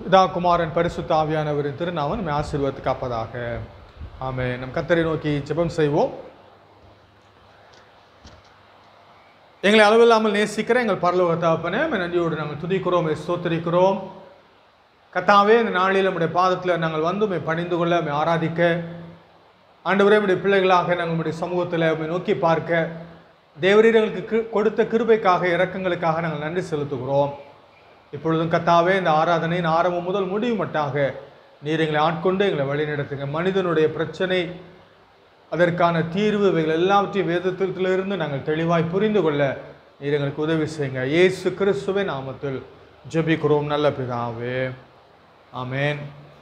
இதா குமாரன் பரிசுத்த ஆவியானவரின் திருநாமம் நம்மை ஆசீர்வாதத்து காப்பதாக ஆமே நம் கத்தரை நோக்கி ஜெபம் செய்வோம் எங்களை அளவில்லாமல் நேசிக்கிற எங்கள் பரலோக தகப்பனே உம்மை நன்றியோடு நாங்கள் துதிக்கிறோம் உம்மை ஸ்தோத்திரிக்கிறோம் கத்தாவே இந்த நாளில் நம்முடைய பாதத்தில் நாங்கள் வந்து உம்மை பணிந்து கொள்ள உம்மை ஆராதிக்க ஆண்டவரே உம்முடைய பிள்ளைகளாக நாங்கள் உம்முடைய சமூகத்தில் உம்மை நோக்கி பார்க்க தேவரீர் எங்களுக்கு கி- கொடுத்த கிருபைக்காக இரக்கங்களுக்காக நாங்கள் நன்றி செலுத்துகிறோம் இப்பொழுதும் கத்தாவே இந்த ஆராதனையின் ஆரம்பம் முதல் முடிவு மட்டாக நீர் எங்களை ஆட்கொண்டு எங்களை வழிநடத்துங்க மனிதனுடைய பிரச்சனை அதற்கான தீர்வு இவைகள் எல்லாவற்றையும் வேதத்திலிருந்து நாங்கள் தெளிவாய் புரிந்து கொள்ள நீர் எங்களுக்கு உதவி செய்யுங்க இயேசு கிறிஸ்துவின் நாமத்தில் ஜெபிக்கிறோம் நல்ல பிதாவே ஆமென்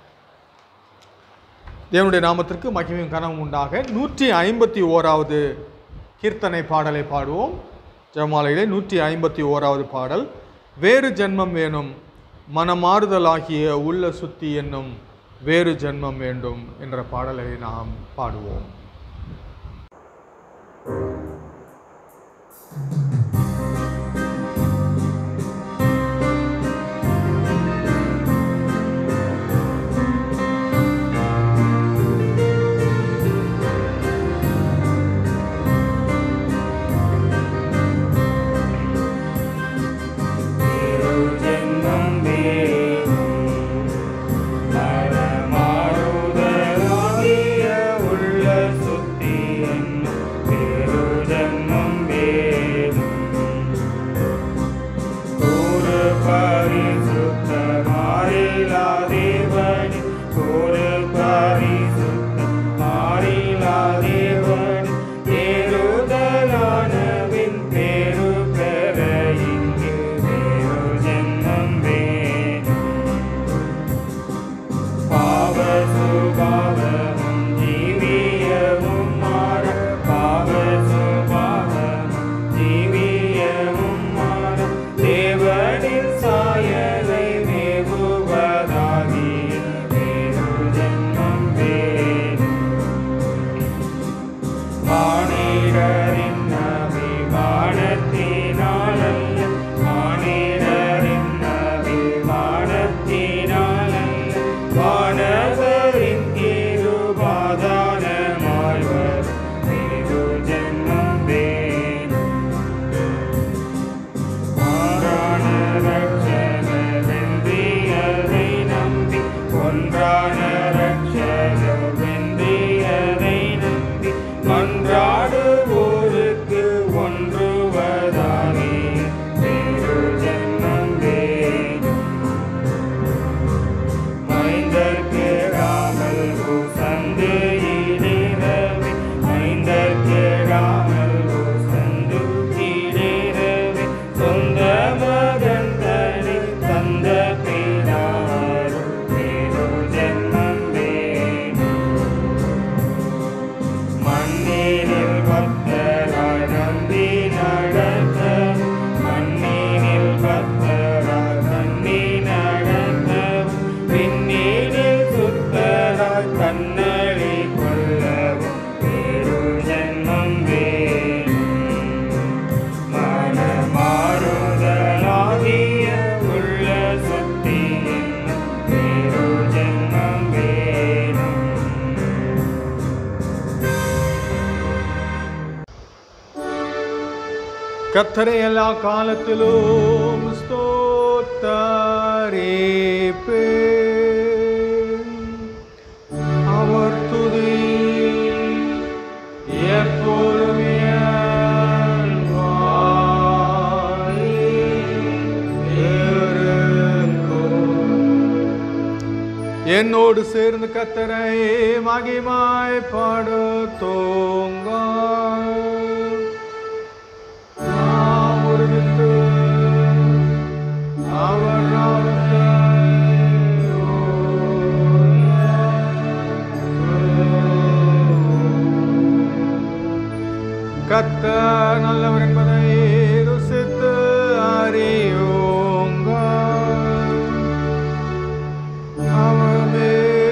தேவனுடைய நாமத்திற்கு மகிமையும் கனவும் உண்டாக நூற்றி ஐம்பத்தி ஓராவது கீர்த்தனை பாடலை பாடுவோம் ஜெபமாலையிலே நூற்றி ஐம்பத்தி ஓராவது பாடல் வேறு ஜென்மம் வேணும் மனமாறுதலாகிய உள்ள சுத்தி என்னும் வேறு ஜென்மம் வேண்டும் என்ற பாடலை நாம் பாடுவோம் ஜென்மம் வேணும் மனமாறுதலாகிய உள்ள சுத்தி என்னும் வேறு ஜென்மம் வேணும் கூறு பரிசுத்த மாறிலா தேவனி கூறு பரிசுத்த மாறிலா தேவனி ஏறுதலானவின் பேரு பெற இங்கு வேறு ஜென்மம் வேணும் பாவ சுபாவமும் ஜீவியமும் மாற பாவ சுபாவமும் ஜீவியமும் மாற தேவனின் சாயலை மேவுவதாகிய வேறு ஜென்மம் வேணும் மானிடரின் அபிமானத்தினாலல்ல மானிடரின் அபிமானத்தினாலல்ல வானவரின் கிருபாதானமாய் வரும் வேறு ஜென்மம் வேணும் மாறான ரட்சகர் வென்றியதை நம்பி ஒன்றான ரட்சகர் வென்றியதை நம்பி மன்றாடுவோருக்கு ஒன்றுவதாகி வேறு ஜென்மம் வேணும் மைந்தர்க்கு ராமல் சந்து ஈடேரவே மைந்தர்க்கு ராமல் சந்து ஈடேரவே சொந்த மகன் தனி தந்த பிதாரும் வேறு ஜென்மம் வேணும் மண்ணினில் பக்தராய் நம்பி நடத்த மண்ணினில் பக்தராய் நம்பி நடத்த விண்ணினில் சுத்தராய் கண்ணளி கொள்ளவும் வேறு ஜென்மம் வேணும் மனமாறுதலாகிய உள்ள சுத்தி என்னும் வேறு ஜென்மம் வேணும் கத்தரை எல்லா காலத்திலும் ஸ்தோத்தரிப்பேன். அவர் துதி எப்போதும் என் வாயில் இருக்கும். என்னோடு சேர்ந்து கத்தரை மகிமாய் பாடுத்தோங்க நாம் ஒருமித்து அவர் நாமத்தை கத்த நல்லவர் என்பதை ருசித்து அறியோங்க அவமே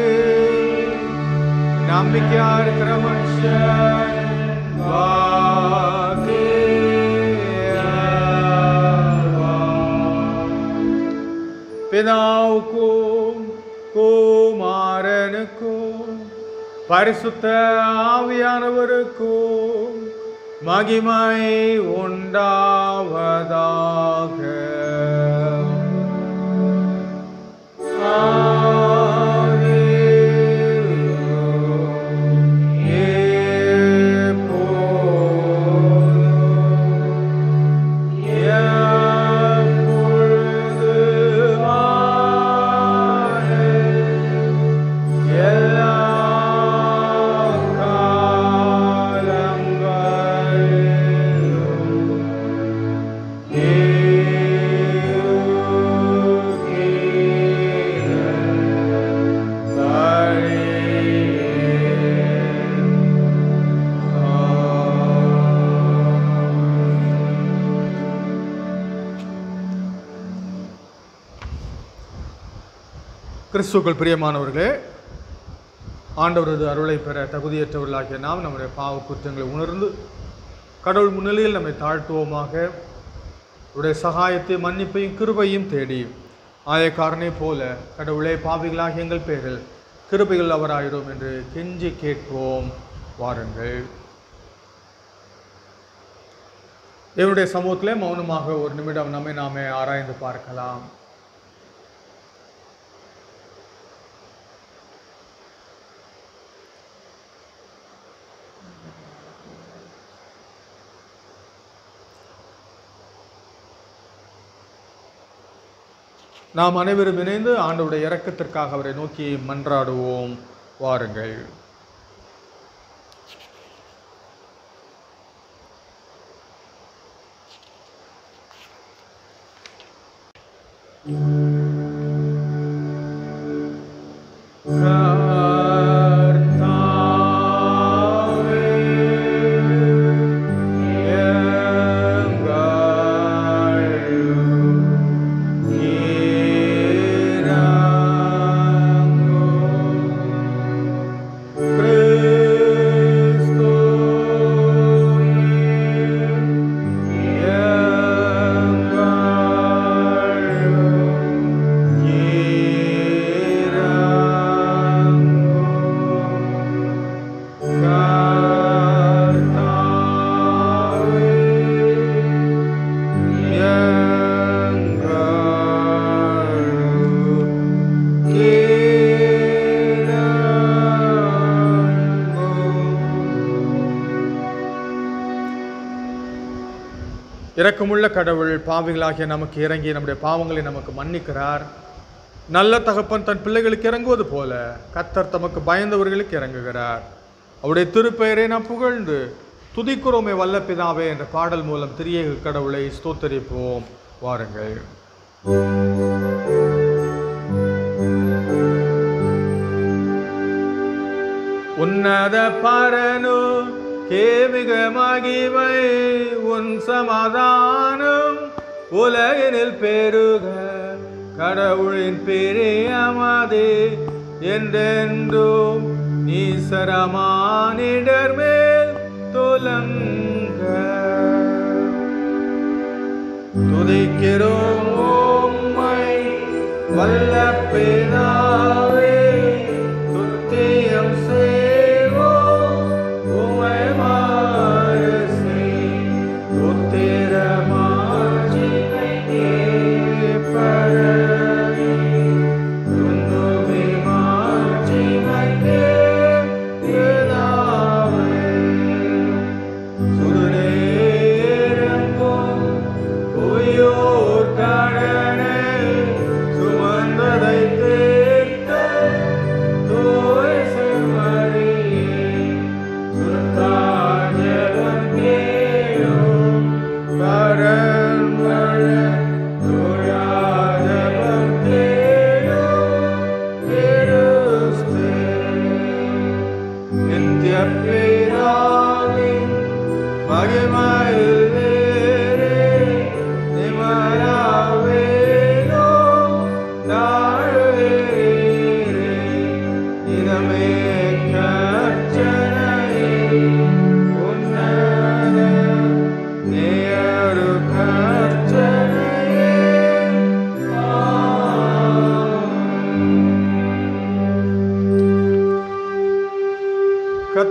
நம்பிக்கையா இருக்கிற மனுஷன் பாக்கியவான். பிதாவுக்கும் குமாரனுக்கும் பரிசுத்த ஆவியானவருக்கும் மகிமை உண்டாவதாக கிறிஸ்துக்கள் பிரியமானவர்களே ஆண்டவரது அருளை பெற தகுதியற்றவர்களாகிய நாம் நம்முடைய பாவ குற்றங்களை உணர்ந்து கடவுள் முன்னிலையில் நம்மை தாழ்த்துவோமாக உடைய சகாயத்தை மன்னிப்பையும் கிருபையும் தேடி ஆயக்காரனை போல கடவுளே பாவிகளாகிய எங்கள் பேரில் கிருபைகள் அவராயிரும் என்று கெஞ்சி கேட்போம் வாருங்கள் தேவனுடைய சமூகத்திலே மௌனமாக ஒரு நிமிடம் நம்மை நாமே ஆராய்ந்து பார்க்கலாம் நாம் அனைவரும் இணைந்து ஆண்டவருடைய இரக்கத்திற்காக அவரை நோக்கி மன்றாடுவோம் வாருங்கள் இரக்கமுள்ள கடவுள் பாவிகளாகிய நமக்கு இறங்கி நம்முடைய பாவங்களை நமக்கு மன்னிக்கிறார் நல்ல தகப்பன் தன் பிள்ளைகளுக்கு இறங்குவது போல கத்தர் தமக்கு பயந்தவர்களுக்கு இறங்குகிறார் அவருடைய திருப்பெயரை நாம் புகழ்ந்து துதிக்கிறோமே வல்ல பிதாவே என்ற பாடல் மூலம் திரியேக கடவுளை ஸ்தோத்தரிப்போம் வாருங்கள் உன்னத பரனு கேமிக மகிமை உன் சமாதானம் உலகினில் பெருக கடவுளின் பிரியமதே என்றென்றும் நீசரமானிடர் மேல் துலங்க துதிக்கிறோம் உம்மை வல்ல பிதாவே துத்தியம் செய்வோம் உம்மை மாறுசை உத்திரமாட்சிமைக்கே பரவி துன்னுமே மாட்சிமைக்கே பிதாவே சுடரேறங்கும் உயோர் கடனை சுமந்ததை தீர்த்த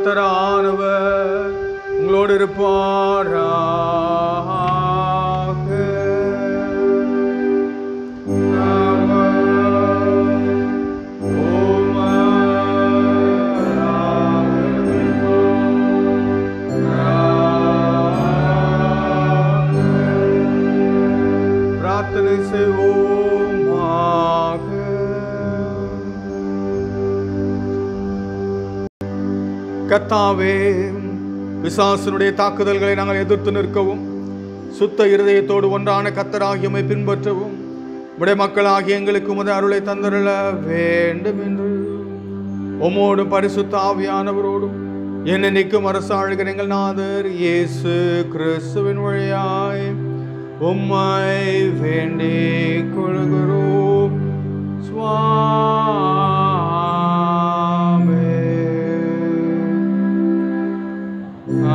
கத்தரானவர் உங்களோடு இருப்பாராக பிரார்த்தனை செய்வோமாக கத்தாவே பிசாசனுடைய தாக்குதல்களை நாங்கள் எதிர்த்து நிற்கவும் சுத்த இருதயத்தோடு ஒன்றான கத்தராகியமை பின்பற்றவும் உடைய மக்களாகிய எங்களுக்கு உமது அருளை தந்தருள வேண்டும் என்று உமோடு பரிசுத்த ஆவியானவரோடும் என்ன நிற்கும் அரசாளுகிற எங்கள் நாதர் இயேசு கிறிஸ்துவின் வழியாய் உம்மை வேண்டிக் கொள்கிறோம் சுவாமே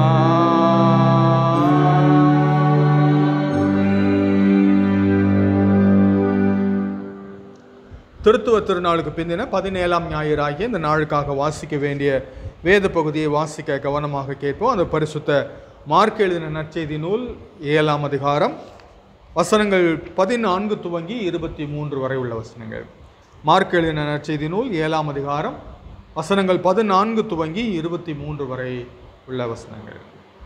திருத்துவ திருநாளுக்கு பிந்தின பதினேழாம் ஞாயிறாகிய இந்த நாளுக்காக வாசிக்க வேண்டிய வேத பகுதியை வாசிக்க கவனமாக கேட்போம் அந்த பரிசுத்த மார்க் எழுதின நற்செய்தி நூல் ஏழாம் அதிகாரம் வசனங்கள் பதினான்கு துவங்கி இருபத்தி மூன்று வரை உள்ள வசனங்கள் மார்க் எழுதின நற்செய்தி நூல் ஏழாம் அதிகாரம் வசனங்கள் பதினான்கு துவங்கி இருபத்தி மூன்று வரை உள்ள வசனங்கள்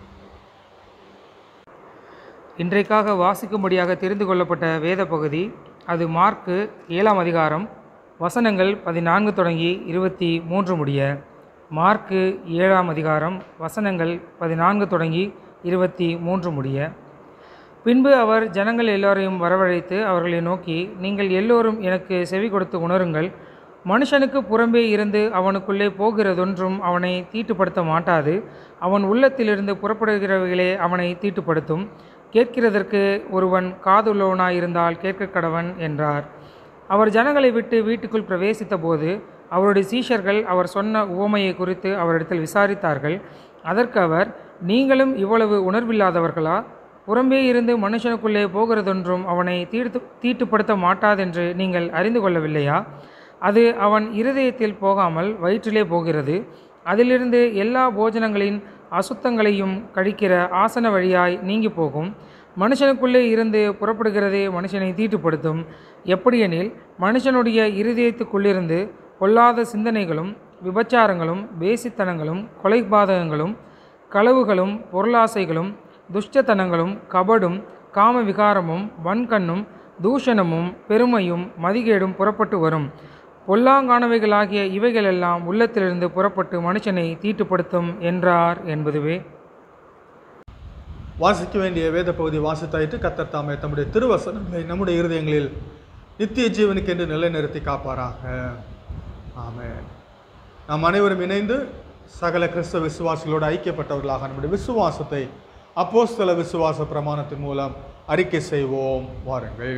இன்றைக்காக வாசிக்கும்படியாக தெரிந்து கொள்ளப்பட்ட வேத பகுதி அது மார்க்கு ஏழாம் அதிகாரம் வசனங்கள் பதினான்கு தொடங்கி இருபத்தி மூன்று முடிய மார்க்கு ஏழாம் அதிகாரம் வசனங்கள் பதினான்கு தொடங்கி இருபத்தி மூன்று முடிய பின்பு அவர் ஜனங்கள் எல்லோரையும் வரவழைத்து அவர்களை நோக்கி நீங்கள் எல்லோரும் எனக்கு செவி கொடுத்து உணருங்கள் மனுஷனுக்கு புறம்பே இருந்து அவனுக்குள்ளே போகிறதொன்றும் அவனை தீட்டுப்படுத்த மாட்டாது அவன் உள்ளத்திலிருந்து புறப்படுகிறவைகளே அவனை தீட்டுப்படுத்தும் கேட்கிறதற்கு ஒருவன் காதுள்ளவனாயிருந்தால் கேட்க கடவன் என்றார் அவர் ஜனங்களை விட்டு வீட்டுக்குள் பிரவேசித்த போது அவருடைய சீஷர்கள் அவர் சொன்ன உவமையை குறித்து அவரிடத்தில் விசாரித்தார்கள் அதற்கு அவர் நீங்களும் இவ்வளவு உணர்வில்லாதவர்களா புறம்பே இருந்து மனுஷனுக்குள்ளே போகிறதொன்றும் அவனை தீர்த்து தீட்டுப்படுத்த மாட்டாதென்று நீங்கள் அறிந்து கொள்ளவில்லையா அது அவன் இருதயத்தில் போகாமல் வயிற்றிலே போகிறது அதிலிருந்து எல்லா போஜனங்களின் அசுத்தங்களையும் கழிக்கிற ஆசன வழியாய் நீங்கி போகும் மனுஷனுக்குள்ளே இருந்து புறப்படுகிறதே மனுஷனை தீட்டுப்படுத்தும் எப்படியெனில் மனுஷனுடைய இருதயத்துக்குள்ளிருந்து பொல்லாத சிந்தனைகளும் விபச்சாரங்களும் வேசித்தனங்களும் கொலைபாதகங்களும் களவுகளும் பொருளாசைகளும் துஷ்டத்தனங்களும் கபடும் காம விகாரமும் வன்கண்ணும் தூஷணமும் பெருமையும் மதிகேடும் புறப்பட்டு வரும் பொல்லாங்கானவைகளாகிய இவைகளெல்லாம் உள்ளத்திலிருந்து புறப்பட்டு மனுஷனை தீட்டுப்படுத்தும் என்றார் என்பதுவே வாசிக்க வேண்டிய வேத பகுதி வாசித்தாயிட்டு கத்தர் தாமே தம்முடைய திருவசனங்களை நம்முடைய இருதயங்களில் நித்திய ஜீவனுக்கு என்று நிலைநிறுத்தி காப்பாராக ஆமென் நாம் அனைவரும் இணைந்து சகல கிறிஸ்தவ விசுவாசிகளோடு ஐக்கியப்பட்டவர்களாக நம்முடைய விசுவாசத்தை அப்போஸ்தல விசுவாச பிரமாணத்தின் மூலம் அறிக்கை செய்வோம் வாருங்கள்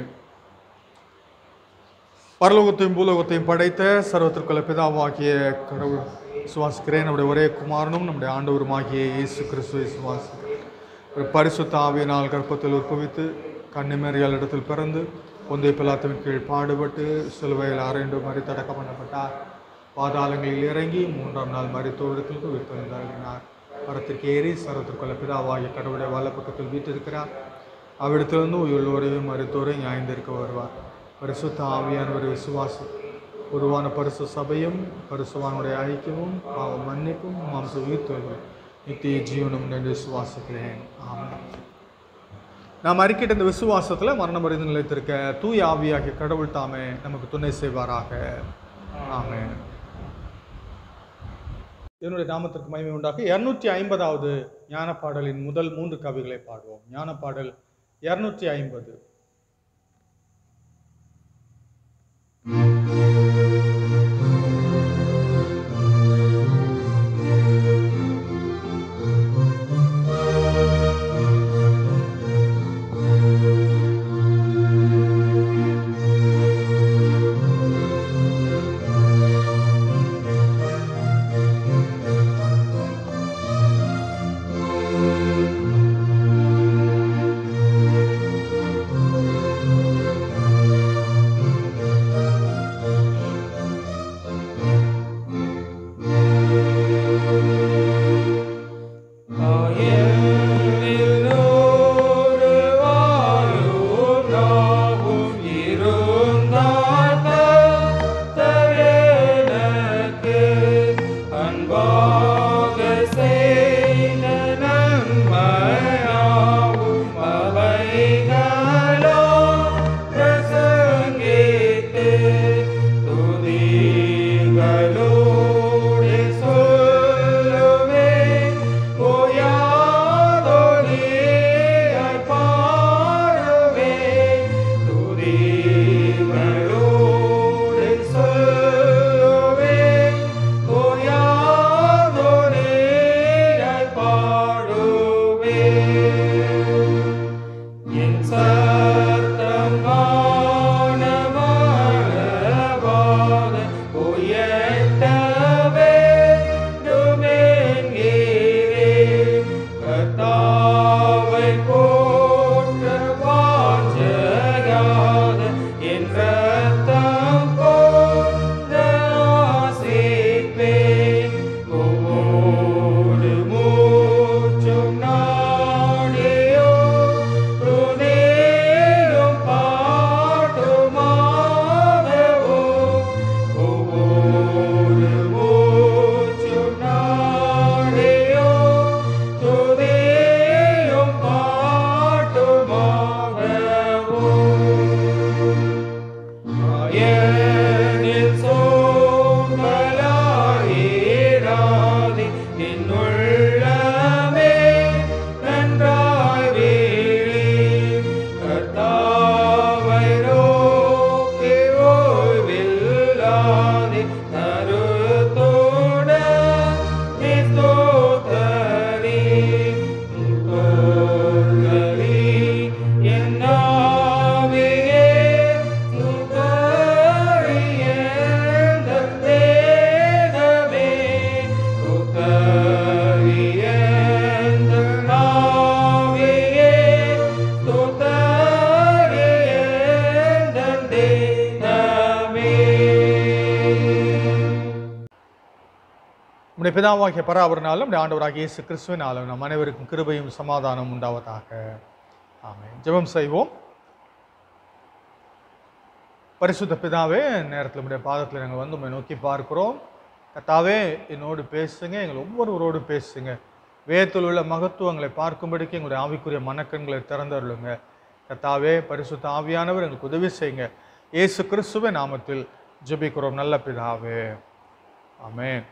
பரலோகத்தையும் பூலோகத்தையும் படைத்த சர்வத்திற்குள்ள பிதாவாகிய கடவுள் விசுவாசிக்கிறேன் நம்முடைய ஒரே குமாரனும் நம்முடைய ஆண்டவருமாகிய இயேசு கிறிஸ்துவை விசுவாசிக்கிறேன் ஒரு பரிசுத்த ஆவியினால் கற்பத்தில் உற்பவித்து கன்னிமேரியால் இடத்தில் பிறந்து பொந்தை பிலாத்துவின் கீழ் பாடுபட்டு சிலுவையில் அறைண்டு மறித்தடக்கம் பண்ணப்பட்டார் பாதாளங்களில் இறங்கி மூன்றாம் நாள் மறித்தோரிடத்தில் உயிர்த்தெழுந்தார் மரத்திற்கு ஏறி சர்வத்திற்குள்ள பிதாவாகிய கடவுளுடைய வலப்பக்கத்தில் வீட்டிருக்கிறார் அவ்விடத்திலிருந்து உயிரோரையும் மருத்துவரையும் நியாயந்திருக்க வருவார் பரிசுத்த ஆவியானவர் விசுவாசம் உருவான பரிசு சபையும் பரிசுவானுடைய ஐக்கியமும் பாவ மன்னிப்பும் மாம்ச உயிர்த்தொழிலும் நித்திய ஜீவனும் என்று விசுவாசிக்கிறேன் ஆமென் நாம் அறிக்கிட்ட இந்த விசுவாசத்தில் மரணம் அறிந்து நிலைத்திருக்க தூய ஆவியாகிய கடவுள் தாமே நமக்கு துணை செய்வாராக ஆமென் என்னுடைய நாமத்திற்கு மகிமை உண்டாக இருநூற்றி ஐம்பதாவது ஞானப்பாடலின் முதல் மூன்று கவிகளை பாடுவோம் ஞானப்பாடல் இருநூற்றி ஐம்பது ஆ என் ரத்தம் போன்ற ஆசைப்பேன். ஒவ்வொரு மூச்சும் நாடியோ துதியும் பாட்டுமாகவோ. ஒவ்வொரு மூச்சும் நாடியோ துதியும் பாட்டுமாகவோ. அயனில் சோம்பலாயிராதே, என் உள்ளமே நன்றாய் வீழே. கர்த்தாவை நோக்கி ஓய்வில்லாதே, கருத்துடன் நீ ஸ்தோத்தரி. ஸ்தோத்தரி, என் ஆவியே, ஸ்தோத்தரி எந்தன் தேகமே. ஸ்தோத்தரி எந்தன் ஆவியே, ஸ்தோத்தரி எந்தன் தேகமே. நம்முடைய பிதாவாகிய பராபரனாலும் நம்முடைய ஆண்டவராகிய இயேசு கிறிஸ்துவினாலும் நம் அனைவருக்கும் கிருபையும் சமாதானம் உண்டாவதாக ஆமென் ஜெபம் செய்வோம் பரிசுத்த பிதாவே நேரத்தில் நம்முடைய பாதத்தில் நாங்கள் வந்து உம்மை நோக்கி பார்க்கிறோம் கத்தாவே என்னோடு பேசுங்க எங்கள் ஒவ்வொருவரோடு பேசுங்க வேதத்தில் உள்ள மகத்துவங்களை பார்க்கும்படிக்கு எங்களுடைய ஆவிக்குரிய மனக்கண்களை திறந்தருளுங்க கத்தாவே பரிசுத்த ஆவியானவர் எங்களுக்கு உதவி செய்யுங்க இயேசு கிறிஸ்துவ நாமத்தில் ஜெபிக்கிறோம் நல்ல பிதாவே ஆமென்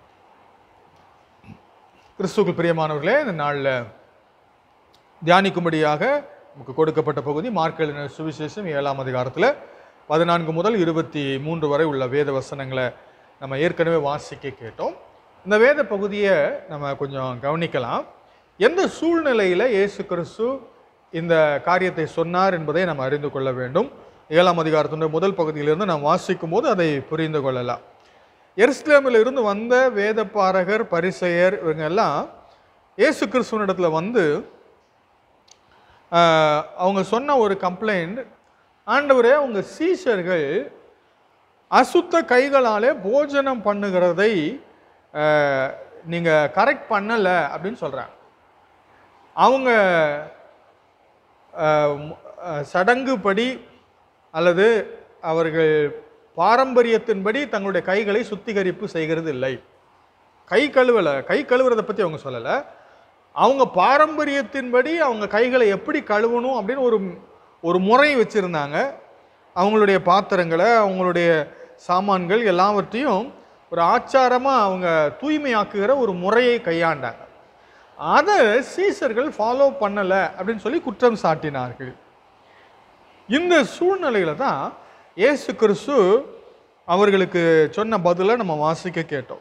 கிறிஸ்துவுக்கு பிரியமானவர்களே இந்த நாளில் தியானிக்கும்படியாக நமக்கு கொடுக்கப்பட்ட பகுதி மார்க்கெழின சுவிசேஷம் ஏழாம் அதிகாரத்தில் பதினான்கு முதல் இருபத்தி மூன்று வரை உள்ள வேத வசனங்களை நம்ம ஏற்கனவே வாசிக்க கேட்டோம் இந்த வேத பகுதியை நம்ம கொஞ்சம் கவனிக்கலாம் எந்த சூழ்நிலையில் இயேசு கிறிஸ்து இந்த காரியத்தை சொன்னார் என்பதை நம்ம அறிந்து கொள்ள வேண்டும் ஏழாம் அதிகாரத்தினுடைய முதல் பகுதியிலிருந்து நாம் வாசிக்கும் போது அதை புரிந்து கொள்ளலாம் எருசலேமில் இருந்து வந்த வேதப்பாரகர் பரிசெயர் இவங்க எல்லாம் இயேசு கிறிஸ்துவனிடத்துல வந்து ஆஹ், அவங்க சொன்ன ஒரு கம்ப்ளைண்ட் ஆண்டவரே அவங்க சீஷர்கள் அசுத்த கைகளாலே போஜனம் பண்ணுகிறதை ஆஹ், நீங்க கரெக்ட் பண்ணல அப்படின்னு சொல்றாங்க அவங்க ஆஹ், மு- ஆஹ், சடங்குப்படி அல்லது அவர்கள் பாரம்பரியத்தின்படி தங்களுடைய கைகளை சுத்திகரிப்பு செய்கிறது இல்லை கை கழுவலை கை கழுவுறதை பற்றி அவங்க சொல்லலை அவங்க பாரம்பரியத்தின்படி அவங்க கைகளை எப்படி கழுவணும் அப்படின்னு ஒரு ஒரு முறை வச்சுருந்தாங்க அவங்களுடைய பாத்திரங்களை அவங்களுடைய சாமான்கள் எல்லாவற்றையும் ஒரு ஆச்சாரமாக அவங்க தூய்மையாக்குகிற ஒரு முறையை கையாண்டாங்க அதை சீசர்கள் ஃபாலோ பண்ணலை அப்படின்னு சொல்லி குற்றம் சாட்டினார்கள் இந்த சூழ்நிலையில தான் இயேசு கிறிஸ்து அவர்களுக்கு சொன்ன பதிலை நம்ம வாசிக்க கேட்டோம்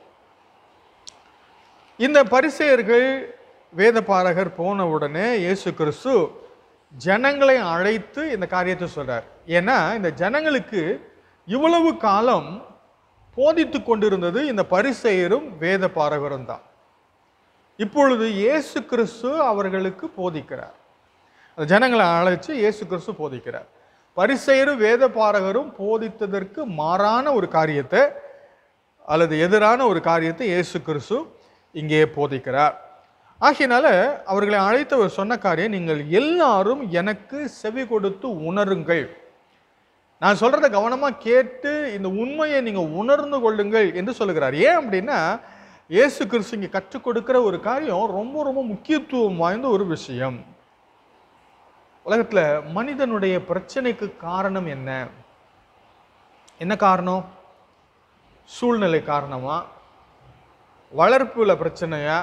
இந்த பரிசேயர்கள் வேதபாரகர் போன உடனே இயேசு கிறிஸ்து ஜனங்களை அழைத்து இந்த காரியத்தை சொல்றார் ஏன்னா இந்த ஜனங்களுக்கு இவ்வளவு காலம் போதித்து கொண்டிருந்தது இந்த பரிசேயரும் வேதபாரகரும் தான் இப்பொழுது இயேசு கிறிஸ்து அவர்களுக்கு போதிக்கிறார் அந்த ஜனங்களை அழைச்சு இயேசு கிறிஸ்து போதிக்கிறார் பரிசெயரும் வேதபாரகரும் போதித்ததற்கு மாறான ஒரு காரியத்தை அல்லது எதிரான ஒரு காரியத்தை இயேசு கிறிஸ்து இங்கே போதிக்கிறார் ஆகையினால அவர்களை அழைத்தவர் சொன்ன காரியம் நீங்கள் எல்லாரும் எனக்கு செவி கொடுத்து உணருங்கள் நான் சொல்றத கவனமா கேட்டு இந்த உண்மையை நீங்க உணர்ந்து கொள்ளுங்கள் என்று சொல்லுகிறார் ஏன் அப்படின்னா இயேசு கிறிஸ்து இங்க கற்றுக் கொடுக்கிற ஒரு காரியம் ரொம்ப ரொம்ப முக்கியத்துவம் வாய்ந்த ஒரு விஷயம் உலகத்துல மனிதனுடைய பிரச்சனைக்கு காரணம் என்ன என்ன காரணம் சூழ்நிலை காரணமா வளர்ப்புல பிரச்சனையா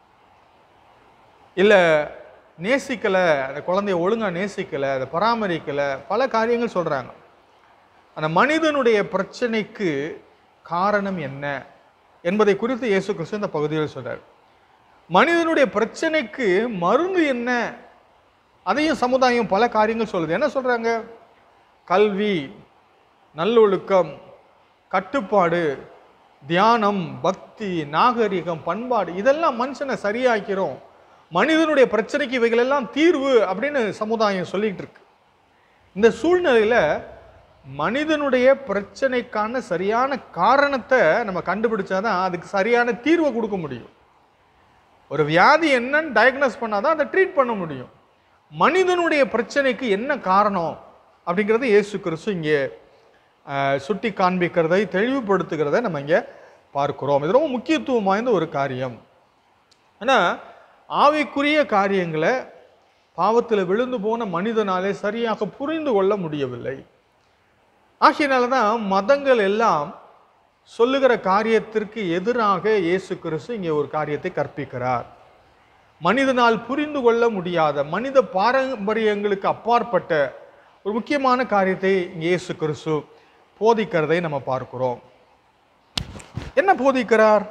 இல்ல நேசிக்கல அந்த குழந்தைய ஒழுங்கா நேசிக்கல அதை பராமரிக்கல பல காரியங்கள் சொல்றாங்க அந்த மனிதனுடைய பிரச்சனைக்கு காரணம் என்ன என்பதை குறித்து இயேசு கிறிஸ்து இந்த பகுதியில் சொல்றார் மனிதனுடைய பிரச்சனைக்கு மருந்து என்ன அதையும் சமுதாயம் பல காரியங்கள் சொல்லுது என்ன சொல்றாங்க கல்வி நல்லொழுக்கம் கட்டுப்பாடு தியானம் பக்தி நாகரிகம் பண்பாடு இதெல்லாம் மனுஷனை சரியாக்கிறோம் மனிதனுடைய பிரச்சனைக்கு இவைகளெல்லாம் தீர்வு அப்படின்னு சமுதாயம் சொல்லிட்டு இருக்கு இந்த சூழ்நிலையில மனிதனுடைய பிரச்சனைக்கான சரியான காரணத்தை நம்ம கண்டுபிடிச்சாதான் அதுக்கு சரியான தீர்வை கொடுக்க முடியும் ஒரு வியாதி என்னன்னு டயக்னோஸ் பண்ணாதான் அதை ட்ரீட் பண்ண முடியும் மனிதனுடைய பிரச்சனைக்கு என்ன காரணம் அப்படிங்கிறத இயேசு கிறிஸ்து இங்கே அஹ், சுட்டி காண்பிக்கிறதை தெளிவுபடுத்துகிறதை நம்ம இங்கே பார்க்கிறோம் இது ரொம்ப முக்கியத்துவம் வாய்ந்த ஒரு காரியம் ஆனால் ஆவிக்குரிய காரியங்களை பாவத்தில் விழுந்து போன மனிதனாலே சரியாக புரிந்து கொள்ள முடியவில்லை ஆகையினால தான் மதங்கள் எல்லாம் சொல்லுகிற காரியத்திற்கு எதிராக இயேசு கிறிஸ்து இங்கே ஒரு காரியத்தை கற்பிக்கிறார் மனிதனால் புரிந்து கொள்ள முடியாத மனித பாரம்பரியங்களுக்கு அப்பாற்பட்ட ஒரு முக்கியமான காரியத்தை இங்கே இயேசு கிறிஸ்து போதிக்கிறதை நம்ம பார்க்கிறோம் என்ன போதிக்கிறார்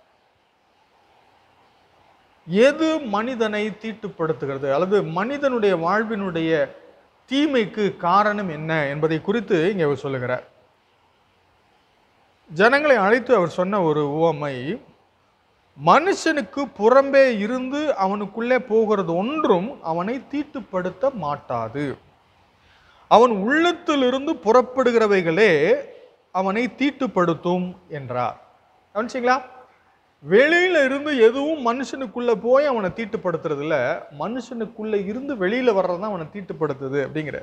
எது மனிதனை தீட்டுப்படுத்துகிறது அல்லது மனிதனுடைய வாழ்வினுடைய தீமைக்கு காரணம் என்ன என்பதை குறித்து இங்கே அவர் சொல்லுகிறார் ஜனங்களை அழைத்து அவர் சொன்ன ஒரு உவமை மனுஷனுக்கு புறம்பே இருந்து அவனுக்குள்ளே போகிறது ஒன்றும் அவனை தீட்டுப்படுத்த மாட்டாது அவன் உள்ளத்திலிருந்து புறப்படுகிறவைகளே அவனை தீட்டுப்படுத்தும் என்றார் கவனிச்சிங்களா வெளியில இருந்து எதுவும் மனுஷனுக்குள்ள போய் அவனை தீட்டுப்படுத்துறது இல்ல மனுஷனுக்குள்ள இருந்து வெளியில வர்றது தான் அவனை தீட்டுப்படுத்துது அப்படிங்கிற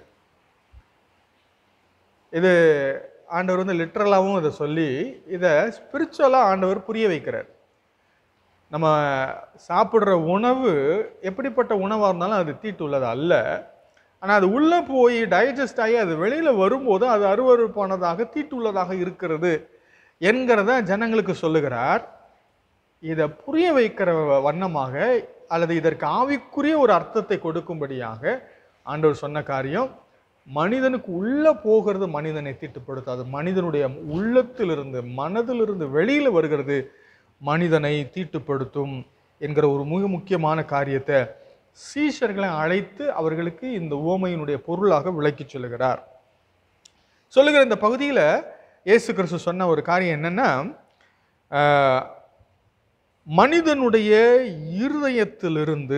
இது ஆண்டவர் வந்து லிட்ரலாகவும் இதை சொல்லி இதை ஸ்பிரிச்சுவலாக ஆண்டவர் புரிய வைக்கிறார் நம்ம சாப்பிட்ற உணவு எப்படிப்பட்ட உணவாக இருந்தாலும் அது தீட்டு உள்ளது அல்ல ஆனால் அது உள்ளே போய் டைஜஸ்ட் ஆகி அது வெளியில் வரும்போது அது அருவருப்பானதாக தீட்டுள்ளதாக இருக்கிறது என்கிறத ஜனங்களுக்கு சொல்லுகிறார் இதை புரிய வைக்கிற வண்ணமாக அல்லது இதற்கு ஆவிக்குரிய ஒரு அர்த்தத்தை கொடுக்கும்படியாக ஆண்டவர் சொன்ன காரியம் மனிதனுக்கு உள்ள போகிறது மனிதனை தீட்டுப்படுத்தாது மனிதனுடைய உள்ளத்திலிருந்து மனதிலிருந்து வெளியில வருகிறது மனிதனை தீட்டுப்படுத்தும் என்கிற ஒரு மிக முக்கியமான காரியத்தை சீஷர்களை அழைத்து அவர்களுக்கு இந்த உவமையினுடைய பொருளாக விளக்கி சொல்லுகிறார் சொல்லுகிற இந்த பகுதியில் இயேசு கிறிஸ்து சொன்ன ஒரு காரியம் என்னன்னா ஆஹ், மனிதனுடைய இருதயத்திலிருந்து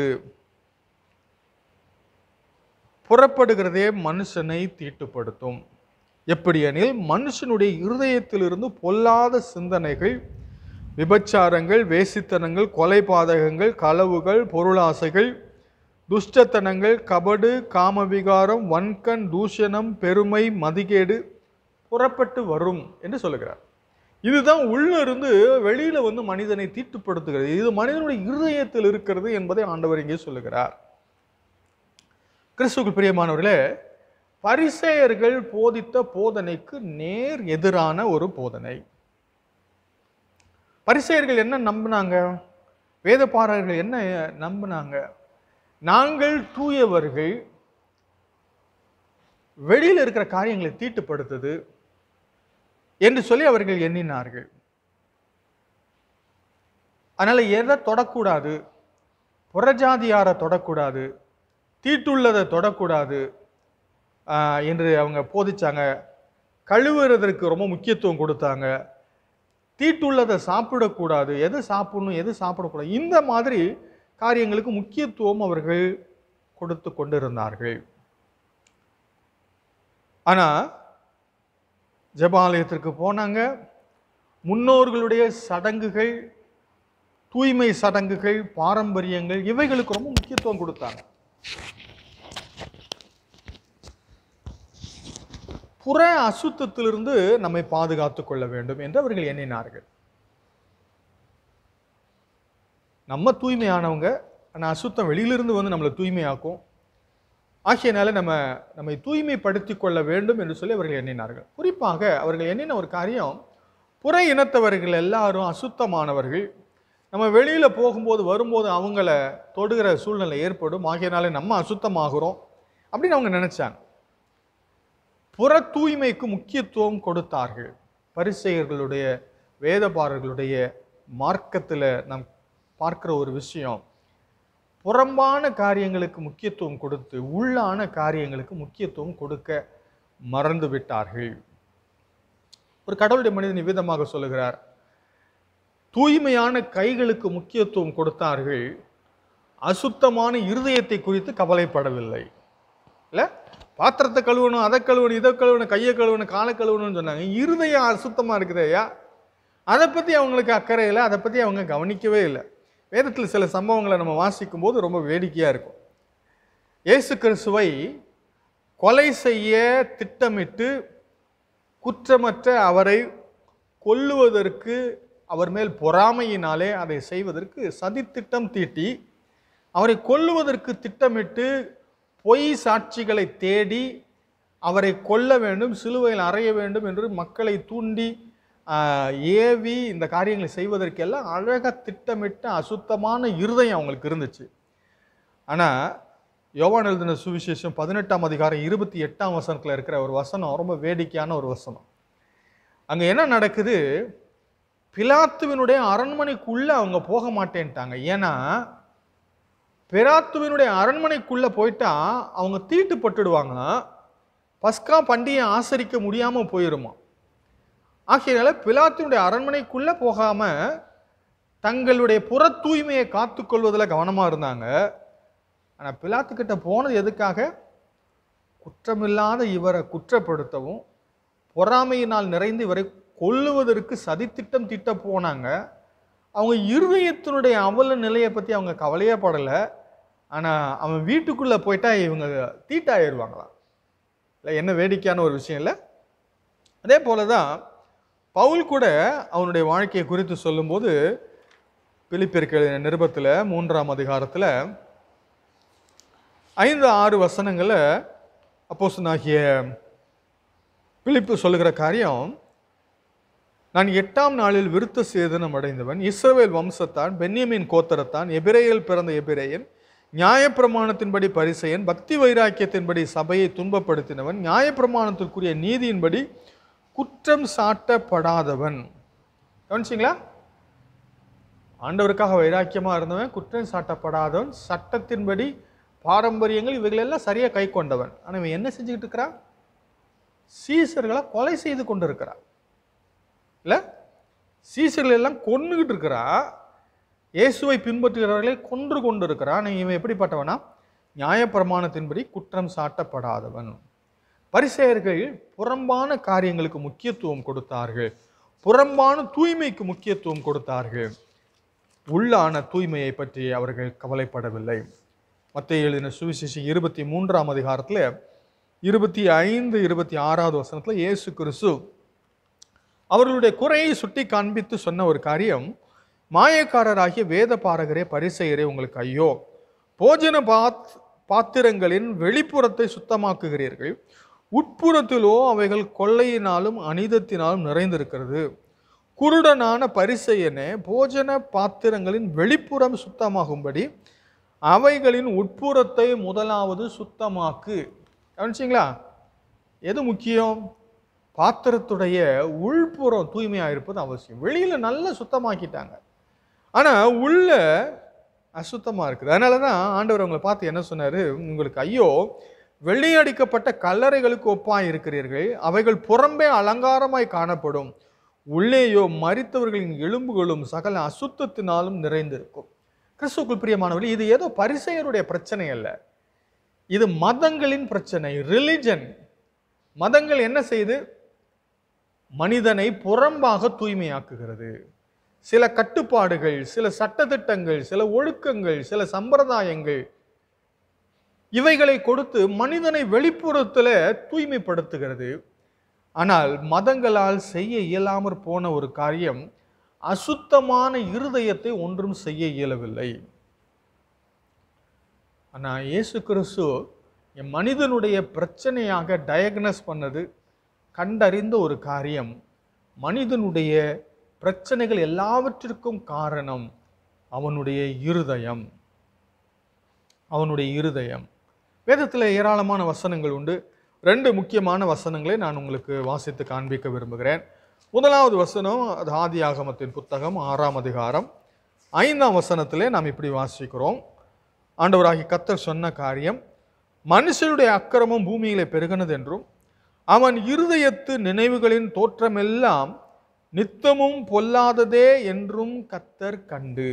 புறப்படுகிறதே மனுஷனை தீட்டுப்படுத்தும் எப்படியெனில் மனுஷனுடைய இருதயத்திலிருந்து பொல்லாத சிந்தனைகள் விபச்சாரங்கள் வேசித்தனங்கள் கொலைபாதகங்கள் களவுகள் பொருளாசைகள் துஷ்டத்தனங்கள் கபடு காமவிகாரம் வன்கண் தூஷணம் பெருமை மதிகேடு புறப்பட்டு வரும் என்று சொல்லுகிறார் இதுதான் உள்ள இருந்து வெளியில வந்து மனிதனை தீட்டுப்படுத்துகிறது இது மனிதனுடைய இருதயத்தில் இருக்கிறது என்பதை ஆண்டவர் இங்கே சொல்லுகிறார் கிறிஸ்துவுக்கு பிரியமானவர்களே பரிசேயர்கள் போதித்த போதனைக்கு நேர் எதிரான ஒரு போதனை பரிசேயர்கள் என்ன நம்பினாங்க வேதப்பாரர்கள் என்ன நம்பினாங்க நாங்கள் தூயவர்கள் வெளியில் இருக்கிற காரியங்களை தீட்டுப்படுத்துது என்று சொல்லி அவர்கள் எண்ணினார்கள் அதனால எதை தொடக்கூடாது புறஜாதியாரை தொடக்கூடாது தீட்டுள்ளதை தொடக்கூடாது ஆஹ், என்று அவங்க போதிச்சாங்க கழுவுறதற்கு ரொம்ப முக்கியத்துவம் கொடுத்தாங்க தீட்டுள்ளதை சாப்பிடக்கூடாது எது சாப்பிடணும் எது சாப்பிடக்கூடாது இந்த மாதிரி காரியங்களுக்கு முக்கியத்துவம் அவர்கள் கொடுத்து கொண்டிருந்தார்கள் ஆனால் ஜெபாலயத்திற்கு போனாங்க முன்னோர்களுடைய சடங்குகள் தூய்மை சடங்குகள் பாரம்பரியங்கள் இவைகளுக்கு ரொம்ப முக்கியத்துவம் கொடுத்தாங்க புற அசுத்தத்திலிருந்து நம்மை பாதுகாத்துக் கொள்ள வேண்டும் என்று அவர்கள் எண்ணினார்கள் நம்ம தூய்மையானவங்க ஆனால் அசுத்தம் வெளியிலிருந்து வந்து நம்மளை தூய்மையாக்கும் ஆகையினால நம்ம நம்மை தூய்மைப்படுத்தி கொள்ள வேண்டும் என்று சொல்லி அவர்கள் எண்ணினார்கள் குறிப்பாக அவர்கள் எண்ணின ஒரு காரியம் புற இனத்தவர்கள் எல்லாரும் அசுத்தமானவர்கள் நம்ம வெளியில போகும்போது வரும்போது அவங்கள தொடுகிற சூழ்நிலை ஏற்படும் ஆகையினால நம்ம அசுத்தமாகிறோம் அப்படின்னு அவங்க நினைச்சாங்க புற தூய்மைக்கு முக்கியத்துவம் கொடுத்தார்கள் பரிசெயர்களுடைய வேதபாரர்களுடைய மார்க்கத்தில் நாம் பார்க்கிற ஒரு விஷயம் புறம்பான காரியங்களுக்கு முக்கியத்துவம் கொடுத்து உள்ளான காரியங்களுக்கு முக்கியத்துவம் கொடுக்க மறந்து விட்டார்கள் ஒரு கடவுளுடைய மனிதன் விதமாக சொல்லுகிறார் தூய்மையான கைகளுக்கு முக்கியத்துவம் கொடுத்தார்கள் அசுத்தமான இருதயத்தை குறித்து கவலைப்படவில்லை இல்ல பாத்திரத்தை கழுவணும் அதை கழுவணும் இதை கழுவணும் கையை கழுவணும் காலை கழுவணும்னு சொன்னாங்க இருதயம் அசுத்தமாக இருக்குது ஐயா அதை பற்றி அவங்களுக்கு அக்கறை இல்லை அதை பற்றி அவங்க கவனிக்கவே இல்லை வேதத்தில் சில சம்பவங்களை நம்ம வாசிக்கும் போது ரொம்ப வேடிக்கையாக இருக்கும் இயேசு கிறிஸ்துவை கொலை செய்ய திட்டமிட்டு குற்றமற்ற அவரை கொல்லுவதற்கு அவர் மேல் பொறாமையினாலே அதை செய்வதற்கு சதித்திட்டம் தீட்டி அவரை கொல்லுவதற்கு திட்டமிட்டு பொய் சாட்சிகளை தேடி அவரை கொல்ல வேண்டும் சிலுவையில் அறைய வேண்டும் என்று மக்களை தூண்டி ஆஹ், ஏவி இந்த காரியங்களை செய்வதற்கெல்லாம் அழகாக திட்டமிட்ட அசுத்தமான இருதயம் அவங்களுக்கு இருந்துச்சு ஆனால் யோவான் எழுதின சுவிசேஷம் பதினெட்டாம் அதிகாரம் இருபத்தி எட்டாம் வசனத்தில் இருக்கிற ஒரு வசனம் ரொம்ப வேடிக்கையான ஒரு வசனம் அங்கே என்ன நடக்குது பிலாத்துவினுடைய அரண்மனைக்குள்ளே அவங்க போக மாட்டேன்ட்டாங்க ஏன்னா பிலாத்துவினுடைய அரண்மனைக்குள்ளே போயிட்டா அவங்க தீட்டுப்பட்டுடுவாங்க பஸ்கா பண்டிகை ஆசரிக்க முடியாமல் போயிருமா ஆகையினால பிலாத்துனுடைய அரண்மனைக்குள்ளே போகாமல் தங்களுடைய புற தூய்மையை காத்துக்கொள்வதில் கவனமாக இருந்தாங்க ஆனால் பிலாத்துக்கிட்ட போனது எதுக்காக குற்றமில்லாத இவரை குற்றப்படுத்தவும் பொறாமையினால் நிறைந்து இவரை கொல்லுவதற்கு சதித்திட்டம் திட்ட போனாங்க அவங்க இருதயத்தினுடைய அவல நிலையை பற்றி அவங்க கவலையே படலை ஆனால் அவன் வீட்டுக்குள்ளே போயிட்டா இவங்க தீட்டாயிருவாங்களாம் இல்லை என்ன வேடிக்கையான ஒரு விஷயம் இல்லை அதே போல தான் பவுல் கூட அவனுடைய வாழ்க்கையை குறித்து சொல்லும்போது பிலிப்பியருக்கு எழுதின நிருபத்தில் மூன்றாம் அதிகாரத்தில் ஐந்து ஆறு வசனங்களை அப்போஸ்தலனாகிய பிலிப்பு சொல்லுகிற காரியம் நான் எட்டாம் நாளில் விருத்த சேதனம் அடைந்தவன் இஸ்ரவேல் வம்சத்தான் பென்யமின் கோத்தரத்தான் எபிரேயில் பிறந்த எபிரேயன் நியாயப்பிரமாணத்தின்படி பரிசெயன் பக்தி வைராக்கியத்தின்படி சபையை துன்பப்படுத்தினவன் நியாயப்பிரமாணத்திற்குரிய நீதியின்படி குற்றம் சாட்டப்படாதவன் கவனிச்சிங்களா ஆண்டவருக்காக வைராக்கியமாக இருந்தவன் குற்றம் சாட்டப்படாதவன் சட்டத்தின்படி பாரம்பரியங்கள் இவைகளெல்லாம் சரியாக கை கொண்டவன் ஆனால் இவன் என்ன செஞ்சுக்கிட்டு இருக்கிறான் சீசர்களை கொலை செய்து கொண்டு இருக்கிறான் இல்லை சீசர்கள் எல்லாம் கொன்னுகிட்டு இருக்கிறா இயேசுவை பின்பற்றுகிறவர்களை கொன்று கொண்டு இருக்கிறான் ஆனால் இவன் எப்படிப்பட்டவனா நியாயப்பிரமாணத்தின்படி குற்றம் சாட்டப்படாதவன் பரிசேயர்கள் புறம்பான காரியங்களுக்கு முக்கியத்துவம் கொடுத்தார்கள் புறம்பான தூய்மைக்கு முக்கியத்துவம் கொடுத்தார்கள் உள்ளான தூய்மையை பற்றி அவர்கள் கவலைப்படவில்லை மத்திய எழுதின சுவிசேஷம் இருபத்தி மூன்றாம் அதிகாரத்தில் இருபத்தி ஐந்து இருபத்தி ஆறாவது வசனத்தில் இயேசு கிறிஸ்து அவர்களுடைய குறையை சுட்டி காண்பித்து சொன்ன ஒரு காரியம் மாயக்காரராகிய வேத பாரகரே பரிசெயரே உங்களுக்கு ஐயோ போஜன பாத் பாத்திரங்களின் வெளிப்புறத்தை சுத்தமாக்குகிறீர்கள் உட்புறத்திலோ அவைகள் கொள்ளையினாலும் அனிதத்தினாலும் நிறைந்திருக்கிறது குருடனான பரிசெயனே போஜன பாத்திரங்களின் வெளிப்புறம் சுத்தமாகும்படி அவைகளின் உட்புறத்தை முதலாவது சுத்தமாக்கு கவனிச்சிங்களா எது முக்கியம் பாத்திரத்துடைய உள்புறம் தூய்மையாக இருப்பது அவசியம் வெளியில் நல்லா சுத்தமாக்கிட்டாங்க ஆனால் உள்ள அசுத்தமாக இருக்குது அதனால தான் ஆண்டவர் அவங்களை பார்த்து என்ன சொன்னார் உங்களுக்கு ஐயோ வெள்ளையடிக்கப்பட்ட கல்லறைகளுக்கு ஒப்பாய் இருக்கிறீர்கள் அவைகள் புறம்பே அலங்காரமாய் காணப்படும் உள்ளேயோ மரித்தவர்களின் எலும்புகளும் சகல அசுத்தத்தினாலும் நிறைந்திருக்கும் கிறிஸ்துக்குள் பிரியமானவர்கள் இது ஏதோ பரிசெயருடைய பிரச்சனை அல்ல இது மதங்களின் பிரச்சனை ரிலிஜன் மதங்கள் என்ன செய்து மனிதனை புறம்பாக தூய்மையாக்குகிறது சில கட்டுப்பாடுகள் சில சட்டதிட்டங்கள் சில ஒழுக்கங்கள் சில சம்பிரதாயங்கள் இவைகளை கொடுத்து மனிதனை வெளிப்புறத்தில் தூய்மைப்படுத்துகிறது ஆனால் மதங்களால் செய்ய இயலாமற் போன ஒரு காரியம் அசுத்தமான இருதயத்தை ஒன்றும் செய்ய இயலவில்லை ஆனால் இயேசு கிறிஸ்து என் மனிதனுடைய பிரச்சனையாக டயக்னஸ் பண்ணது கண்டறிந்த ஒரு காரியம் மனிதனுடைய பிரச்சனைகள் எல்லாவற்றிற்கும் காரணம் அவனுடைய இருதயம் அவனுடைய இருதயம் வேதத்தில் ஏராளமான வசனங்கள் உண்டு ரெண்டு முக்கியமான வசனங்களை நான் உங்களுக்கு வாசித்து காண்பிக்க விரும்புகிறேன் முதலாவது வசனம் அது ஆதியாகமத்தின் புத்தகம் ஆறாம் அதிகாரம் ஐந்தாம் வசனத்திலே நாம் இப்படி வாசிக்கிறோம் ஆண்டவராகி கத்தர் சொன்ன காரியம் மனுஷனுடைய அக்கிரமம் பூமியிலே பெருகினது என்றும் அவன் இருதயத்து நினைவுகளின் தோற்றமெல்லாம் நித்தமும் பொல்லாததே என்றும் கத்தர் கண்டு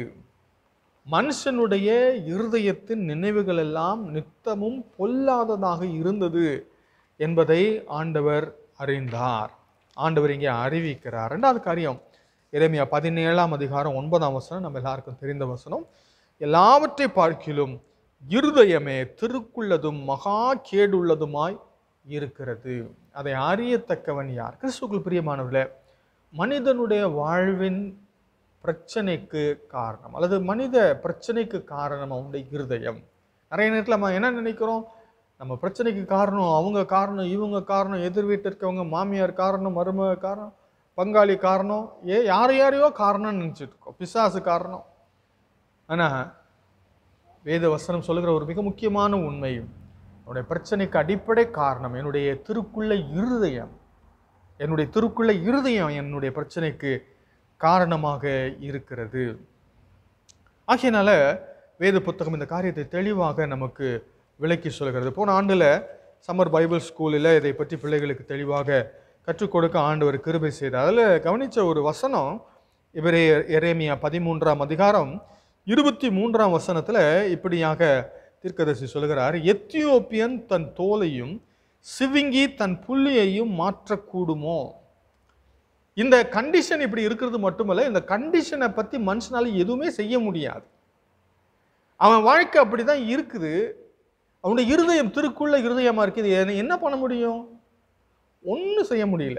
மனுஷனுடைய இருதயத்தின் நினைவுகள் எல்லாம் நித்தமும் பொல்லாததாக இருந்தது என்பதை ஆண்டவர் அறிந்தார் ஆண்டவர் இங்கே அறிவிக்கிறார் ரெண்டாவது காரியம் எரேமியா பதினேழாம் அதிகாரம் ஒன்பதாம் வசனம் நம்ம எல்லாருக்கும் தெரிந்த வசனம் எல்லாவற்றை பார்க்கிலும் இருதயமே திருக்குள்ளதும் மகா கேடுள்ளதுமாய் இருக்கிறது அதை அறியத்தக்கவன் யார் கிறிஸ்துக்குள் பிரியமானவர்களே மனிதனுடைய வாழ்வின் பிரச்சனைக்கு காரணம் அல்லது மனித பிரச்சனைக்கு காரணம் அவனுடைய இருதயம் நிறைய நேரத்தில் நம்ம என்ன நினைக்கிறோம் நம்ம பிரச்சனைக்கு காரணம் அவங்க காரணம் இவங்க காரணம் எதிர் வீட்டில் இருக்கவங்க மாமியார் காரணம் மருமக காரணம் பங்காளி காரணம் ஏ யார் யாரையோ காரணம்னு நினச்சிட்டு இருக்கோம் பிசாசு காரணம் ஆனால் வேத வசனம் சொல்லுகிற ஒரு மிக முக்கியமான உண்மை என்னுடைய பிரச்சனைக்கு அடிப்படை காரணம் என்னுடைய திருக்குள்ள இருதயம் என்னுடைய திருக்குள்ள இருதயம் என்னுடைய பிரச்சனைக்கு காரணமாக இருக்கிறது ஆகையினால வேத புத்தகம் இந்த காரியத்தை தெளிவாக நமக்கு விளக்கி சொல்கிறது போன ஆண்டில் சம்மர் பைபிள் ஸ்கூலில் இதை பற்றி பிள்ளைகளுக்கு தெளிவாக கற்றுக் கொடுக்க ஆண்டவர் கிருபை செய்தார் அதில் கவனித்த ஒரு வசனம் இவரே எரேமியா பதிமூன்றாம் அதிகாரம் இருபத்தி மூன்றாம் வசனத்தில் இப்படியாக தீர்க்கதரிசி சொல்கிறார் எத்தியோப்பியன் தன் தோலையும் சிவிங்கி தன் புள்ளியையும் மாற்றக்கூடுமோ இந்த கண்டிஷன் இப்படி இருக்கிறது மட்டுமல்ல இந்த கண்டிஷனை பற்றி மனுஷனால எதுவுமே செய்ய முடியாது அவன் வாழ்க்கை அப்படிதான் இருக்குது அவனுடைய இருதயம் திருக்குள்ள இருதயமா இருக்குது என்ன- என்ன பண்ண முடியும் ஒன்றும் செய்ய முடியல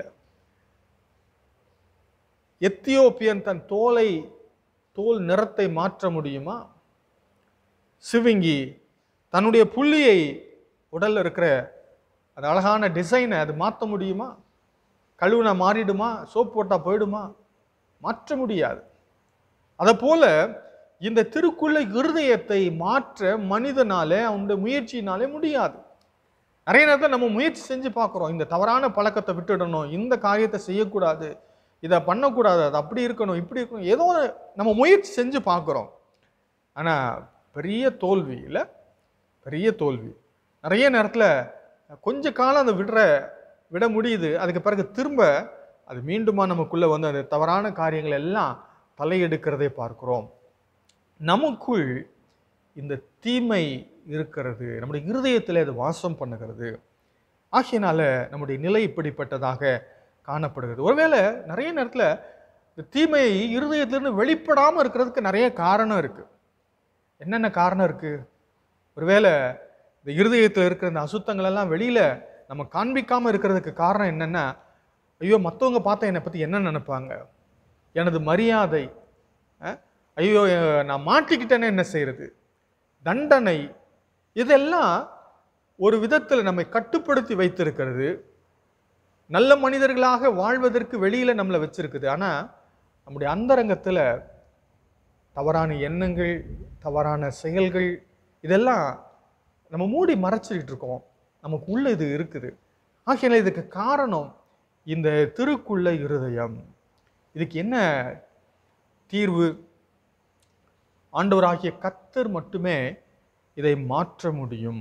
எத்தியோப்பியன் தன் தோலை தோல் நிறத்தை மாற்ற முடியுமா சிவிங்கி தன்னுடைய புள்ளியை உடல்ல இருக்கிற அந்த அழகான டிசைனை அது மாற்ற முடியுமா கழுவுனா மாறிடுமா சோப் போட்டா போயிடுமா மாற்ற முடியாது அதை போல இந்த திருக்குள்ள இருதயத்தை மாற்ற மனிதனாலே அவனுடைய முயற்சியினாலே முடியாது நிறைய நேரத்தில் நம்ம முயற்சி செஞ்சு பார்க்குறோம் இந்த தவறான பழக்கத்தை விட்டுடணும் இந்த காரியத்தை செய்யக்கூடாது இதை பண்ணக்கூடாது அது அப்படி இருக்கணும் இப்படி இருக்கணும் ஏதோ ஒரு நம்ம முயற்சி செஞ்சு பார்க்குறோம் ஆனால் பெரிய தோல்வி இல்லை பெரிய தோல்வி நிறைய நேரத்தில் கொஞ்ச காலம் அதை விடுற விட முடியுது அதுக்கு பிறகு திரும்ப அது மீண்டுமா நமக்குள்ளே வந்து அந்த தவறான காரியங்கள் எல்லாம் தலையெடுக்கிறதை பார்க்கிறோம் நமக்குள் இந்த தீமை இருக்கிறது நம்முடைய இருதயத்தில் அது வாசம் பண்ணுகிறது ஆகையினால நம்முடைய நிலை இப்படிப்பட்டதாக காணப்படுகிறது ஒருவேளை நிறைய நேரத்தில் இந்த தீமை இருதயத்திலிருந்து வெளிப்படாமல் இருக்கிறதுக்கு நிறைய காரணம் இருக்குது என்னென்ன காரணம் இருக்குது ஒருவேளை இந்த இருதயத்தில் இருக்கிற இந்த அசுத்தங்கள் எல்லாம் வெளியில் நம்ம காண்பிக்காமல் இருக்கிறதுக்கு காரணம் என்னென்னா ஐயோ மற்றவங்க பார்த்தா என்னை பற்றி என்ன நினைப்பாங்க எனது மரியாதை அஹ், ஐயோ அஹ், நான் மாட்டிக்கிட்டேன்னு என்ன செய்யறது தண்டனை இதெல்லாம் ஒரு விதத்தில் நம்மை கட்டுப்படுத்தி வைத்திருக்கிறது நல்ல மனிதர்களாக வாழ்வதற்கு வெளியில் நம்மளை வச்சிருக்குது ஆனால் நம்முடைய அந்தரங்கத்தில் தவறான எண்ணங்கள் தவறான செயல்கள் இதெல்லாம் நம்ம மூடி மறைச்சிக்கிட்டு இருக்கோம் நமக்கு உள்ள இது இருக்குது ஆகையினால இதுக்கு காரணம் இந்த திருக்குள்ள இருதயம் இதுக்கு என்ன தீர்வு ஆண்டவராகிய கத்தர் மட்டுமே இதை மாற்ற முடியும்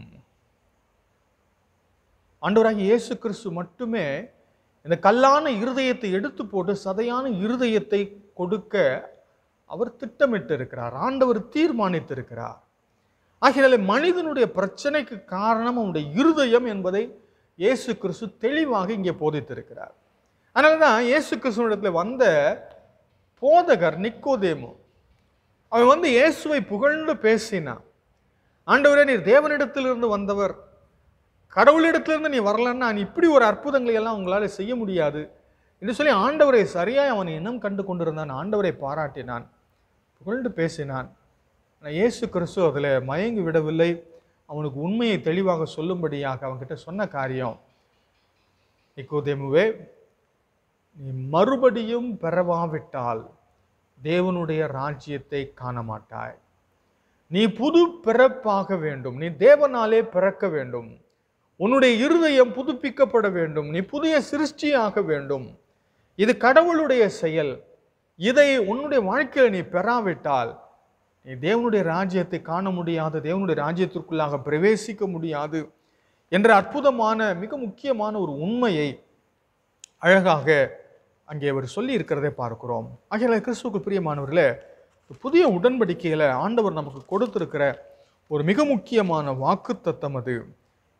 ஆண்டவராகிய இயேசு கிறிஸ்து மட்டுமே இந்த கல்லான இருதயத்தை எடுத்து போட்டு சதையான இருதயத்தை கொடுக்க அவர் திட்டமிட்டு இருக்கிறார் ஆண்டவர் தீர்மானித்திருக்கிறார் ஆகையால மனிதனுடைய பிரச்சனைக்கு காரணம் அவனுடைய இருதயம் என்பதை இயேசு கிறிஸ்து தெளிவாக இங்கே போதித்திருக்கிறார் அதனால தான் இயேசு கிறிஸ்துவனிடத்துல வந்த போதகர் நிக்கோதேமு அவன் வந்து இயேசுவை புகழ்ந்து பேசினான் ஆண்டவரே நீர் தேவனிடத்திலிருந்து வந்தவர் கடவுளிடத்திலிருந்து நீ வரலன்னா நீ இப்படி ஒரு அற்புதங்களை எல்லாம் உங்களால் செய்ய முடியாது என்று சொல்லி ஆண்டவரை சரியாய் அவன் எண்ணம் கண்டு கொண்டிருந்தான் ஆண்டவரை பாராட்டினான் புகழ்ந்து பேசினான் ஆனால் இயேசு கிறிஸ்து அதில் மயங்கி விடவில்லை அவனுக்கு உண்மையை தெளிவாக சொல்லும்படியாக அவன்கிட்ட சொன்ன காரியம் நிக்கோதேமுவே நீ மறுபடியும் பெறவாவிட்டால் தேவனுடைய ராஜ்யத்தை காண மாட்டாய் நீ புது பிறப்பாக வேண்டும் நீ தேவனாலே பிறக்க வேண்டும் உன்னுடைய இருதயம் புதுப்பிக்கப்பட வேண்டும் நீ புதிய சிருஷ்டியாக வேண்டும் இது கடவுளுடைய செயல் இதை உன்னுடைய வாழ்க்கையில் நீ பெறாவிட்டால் நீ தேவனுடைய ராஜ்யத்தை காண முடியாது தேவனுடைய ராஜ்யத்திற்குள்ளாக பிரவேசிக்க முடியாது என்ற அற்புதமான மிக முக்கியமான ஒரு உண்மையை அழகாக அங்கே அவர் சொல்லி இருக்கிறதை பார்க்கிறோம் ஆகையால கிறிஸ்துவுக்கு பிரியமானவர்களே புதிய உடன்படிக்கையில ஆண்டவர் நமக்கு கொடுத்திருக்கிற ஒரு மிக முக்கியமான வாக்குத்தத்தம் அது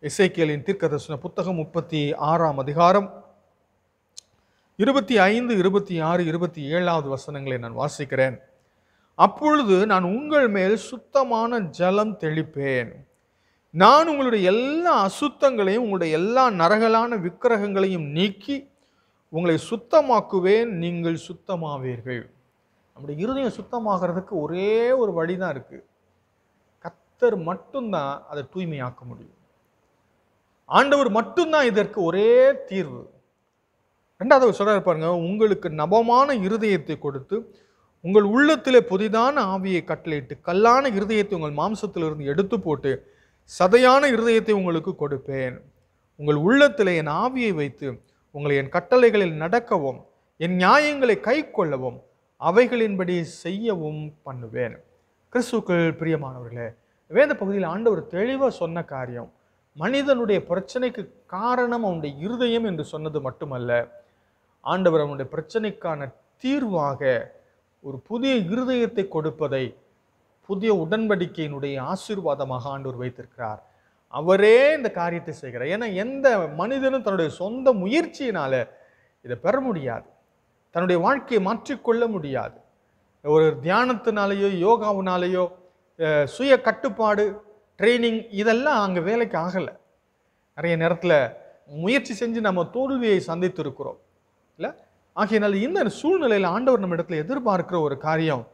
எசேக்கியலின் தீர்க்கதர்சன புத்தகம் முப்பத்தி ஆறாம் அதிகாரம் இருபத்தி ஐந்து இருபத்தி ஆறு இருபத்தி ஏழாவது வசனங்களை நான் வாசிக்கிறேன் அப்பொழுது நான் உங்கள் மேல் சுத்தமான ஜலம் தெளிப்பேன் நான் உங்களுடைய எல்லா அசுத்தங்களையும் உங்களுடைய எல்லா நரகலான விக்கிரகங்களையும் நீக்கி உங்களை சுத்தமாக்குவேன் நீங்கள் சுத்தமாவீர்கள் நம்முடைய இருதயம் சுத்தமாகிறதுக்கு ஒரே ஒரு வழி தான் இருக்கு கத்தர் மட்டும்தான் அதை தூய்மையாக்க முடியும் ஆண்டவர் மட்டும்தான் இதற்கு ஒரே தீர்வு ரெண்டாவது அவர் சொல்றாரு பாருங்க உங்களுக்கு நபமான இருதயத்தை கொடுத்து உங்கள் உள்ளத்திலே புதிதான ஆவியை கட்டளையிட்டு கல்லான இருதயத்தை உங்கள் மாம்சத்திலிருந்து எடுத்து போட்டு சதையான இருதயத்தை உங்களுக்கு கொடுப்பேன் உங்கள் உள்ளத்திலே என் ஆவியை வைத்து உங்களை என் கட்டளைகளில் நடக்கவும் என் நியாயங்களை கை கொள்ளவும் அவைகளின்படி செய்யவும் பண்ணுவேன் கிறிஸ்துக்கள் பிரியமானவர்களே வேத பகுதியில் ஆண்டவர் தெளிவாக சொன்ன காரியம் மனிதனுடைய பிரச்சனைக்கு காரணம் அவனுடைய இருதயம் என்று சொன்னது மட்டுமல்ல ஆண்டவர் அவனுடைய பிரச்சனைக்கான தீர்வாக ஒரு புதிய இருதயத்தை கொடுப்பதை புதிய உடன்படிக்கையினுடைய ஆசீர்வாதமாக ஆண்டவர் வைத்திருக்கிறார் அவரே இந்த காரியத்தை செய்கிறார் ஏன்னா எந்த மனிதனும் தன்னுடைய சொந்த முயற்சியினால இதை பெற முடியாது தன்னுடைய வாழ்க்கையை மாற்றிக்கொள்ள முடியாது ஒரு தியானத்தினாலேயோ யோகாவினாலேயோ அஹ், சுய கட்டுப்பாடு ட்ரைனிங் இதெல்லாம் அங்கே வேலைக்கு ஆகலை நிறைய நேரத்தில் முயற்சி செஞ்சு நம்ம தோல்வியை சந்தித்திருக்கிறோம் இல்லை ஆகையினால் இந்த சூழ்நிலையில் ஆண்டவர் நம்ம இடத்துல எதிர்பார்க்கிற ஒரு காரியம்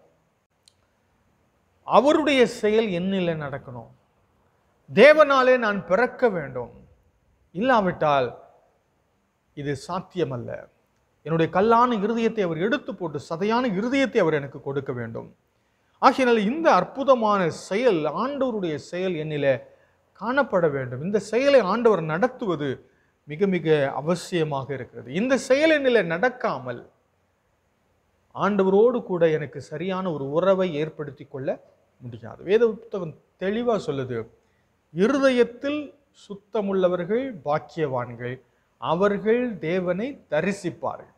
அவருடைய செயல் என்னில் நடக்கணும் தேவனாலே நான் பிறக்க வேண்டும் இல்லாவிட்டால் இது சாத்தியமல்ல என்னுடைய கல்லான இருதயத்தை அவர் எடுத்து போட்டு சதையான இருதயத்தை அவர் எனக்கு கொடுக்க வேண்டும் ஆகையினால் இந்த அற்புதமான செயல் ஆண்டவருடைய செயல் என்னிலே காணப்பட வேண்டும் இந்த செயலை ஆண்டவர் நடத்துவது மிக மிக அவசியமாக இருக்கிறது இந்த செயல் என்னிலே நடக்காமல் ஆண்டவரோடு கூட எனக்கு சரியான ஒரு உறவை ஏற்படுத்தி கொள்ள முடியாது வேத புத்தகம் தெளிவா சொல்லுது இருதயத்தில் சுத்தமுள்ளவர்கள் பாக்கியவான்கள் அவர்கள் தேவனை தரிசிப்பார்கள்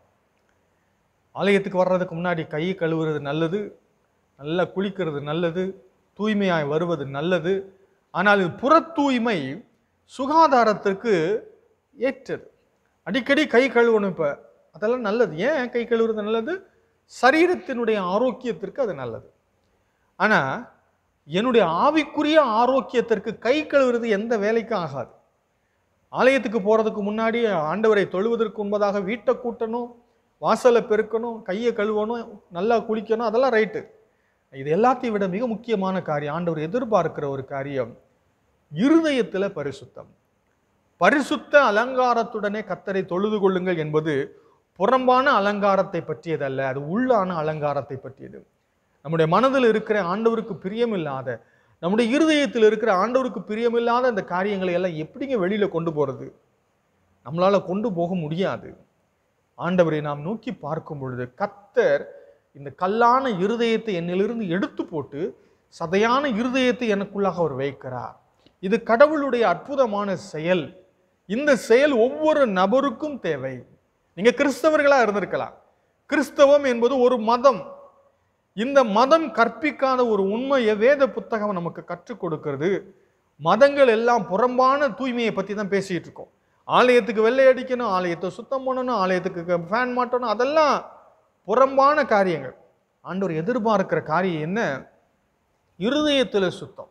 ஆலயத்துக்கு வர்றதுக்கு முன்னாடி கை கழுவுறது நல்லது நல்லா குளிக்கிறது நல்லது தூய்மையாய் வருவது நல்லது ஆனால் இது புற தூய்மை சுகாதாரத்திற்கு ஏற்றது அடிக்கடி கை கழுவணும் இப்போ அதெல்லாம் நல்லது ஏன் கை கழுவுறது நல்லது சரீரத்தினுடைய ஆரோக்கியத்திற்கு அது நல்லது ஆனால் என்னுடைய ஆவிக்குரிய ஆரோக்கியத்திற்கு கை கழுவுறது எந்த வேலைக்கும் ஆகாது ஆலயத்துக்கு போகிறதுக்கு முன்னாடி ஆண்டவரை தொழுவதற்கு முன்பதாக வீட்டை கூட்டணும் வாசலை பெருக்கணும் கையை கழுவணும் நல்லா குளிக்கணும் அதெல்லாம் ரைட்டு இது எல்லாத்தையும் விட மிக முக்கியமான காரியம் ஆண்டவர் எதிர்பார்க்கிற ஒரு காரியம் இருதயத்தில் பரிசுத்தம் பரிசுத்த அலங்காரத்துடனே கத்தரை தொழுது கொள்ளுங்கள் என்பது புறம்பான அலங்காரத்தை பற்றியதல்ல அது உள்ளான அலங்காரத்தை பற்றியது நம்முடைய மனதில் இருக்கிற ஆண்டவருக்கு பிரியமில்லாத நம்முடைய இருதயத்தில் இருக்கிற ஆண்டவருக்கு பிரியமில்லாத அந்த காரியங்களை எல்லாம் எப்படிங்க வெளியில கொண்டு போறது நம்மளால கொண்டு போக முடியாது ஆண்டவரை நாம் நோக்கி பார்க்கும் பொழுது கத்தர் இந்த கல்லான இருதயத்தை என்னிலிருந்து எடுத்து போட்டு சதையான இருதயத்தை எனக்குள்ளாக அவர் வைக்கிறார் இது கடவுளுடைய அற்புதமான செயல் இந்த செயல் ஒவ்வொரு நபருக்கும் தேவை நீங்க கிறிஸ்தவர்களா இருந்திருக்கலாம் கிறிஸ்தவம் என்பது ஒரு மதம் இந்த மதம் கற்பிக்காத ஒரு உண்மையை வேத புத்தகம் நமக்கு கற்றுக் கொடுக்கிறது மதங்கள் எல்லாம் புறம்பான தூய்மையை பற்றி தான் பேசிட்டு இருக்கோம் ஆலயத்துக்கு வெள்ளை அடிக்கணும் ஆலயத்தை சுத்தம் பண்ணணும் ஆலயத்துக்கு ஃபேன் மாட்டணும் அதெல்லாம் புறம்பான காரியங்கள் ஆண்டவர் எதிர்பார்க்கிற காரியம் என்ன இருதயத்தில் சுத்தம்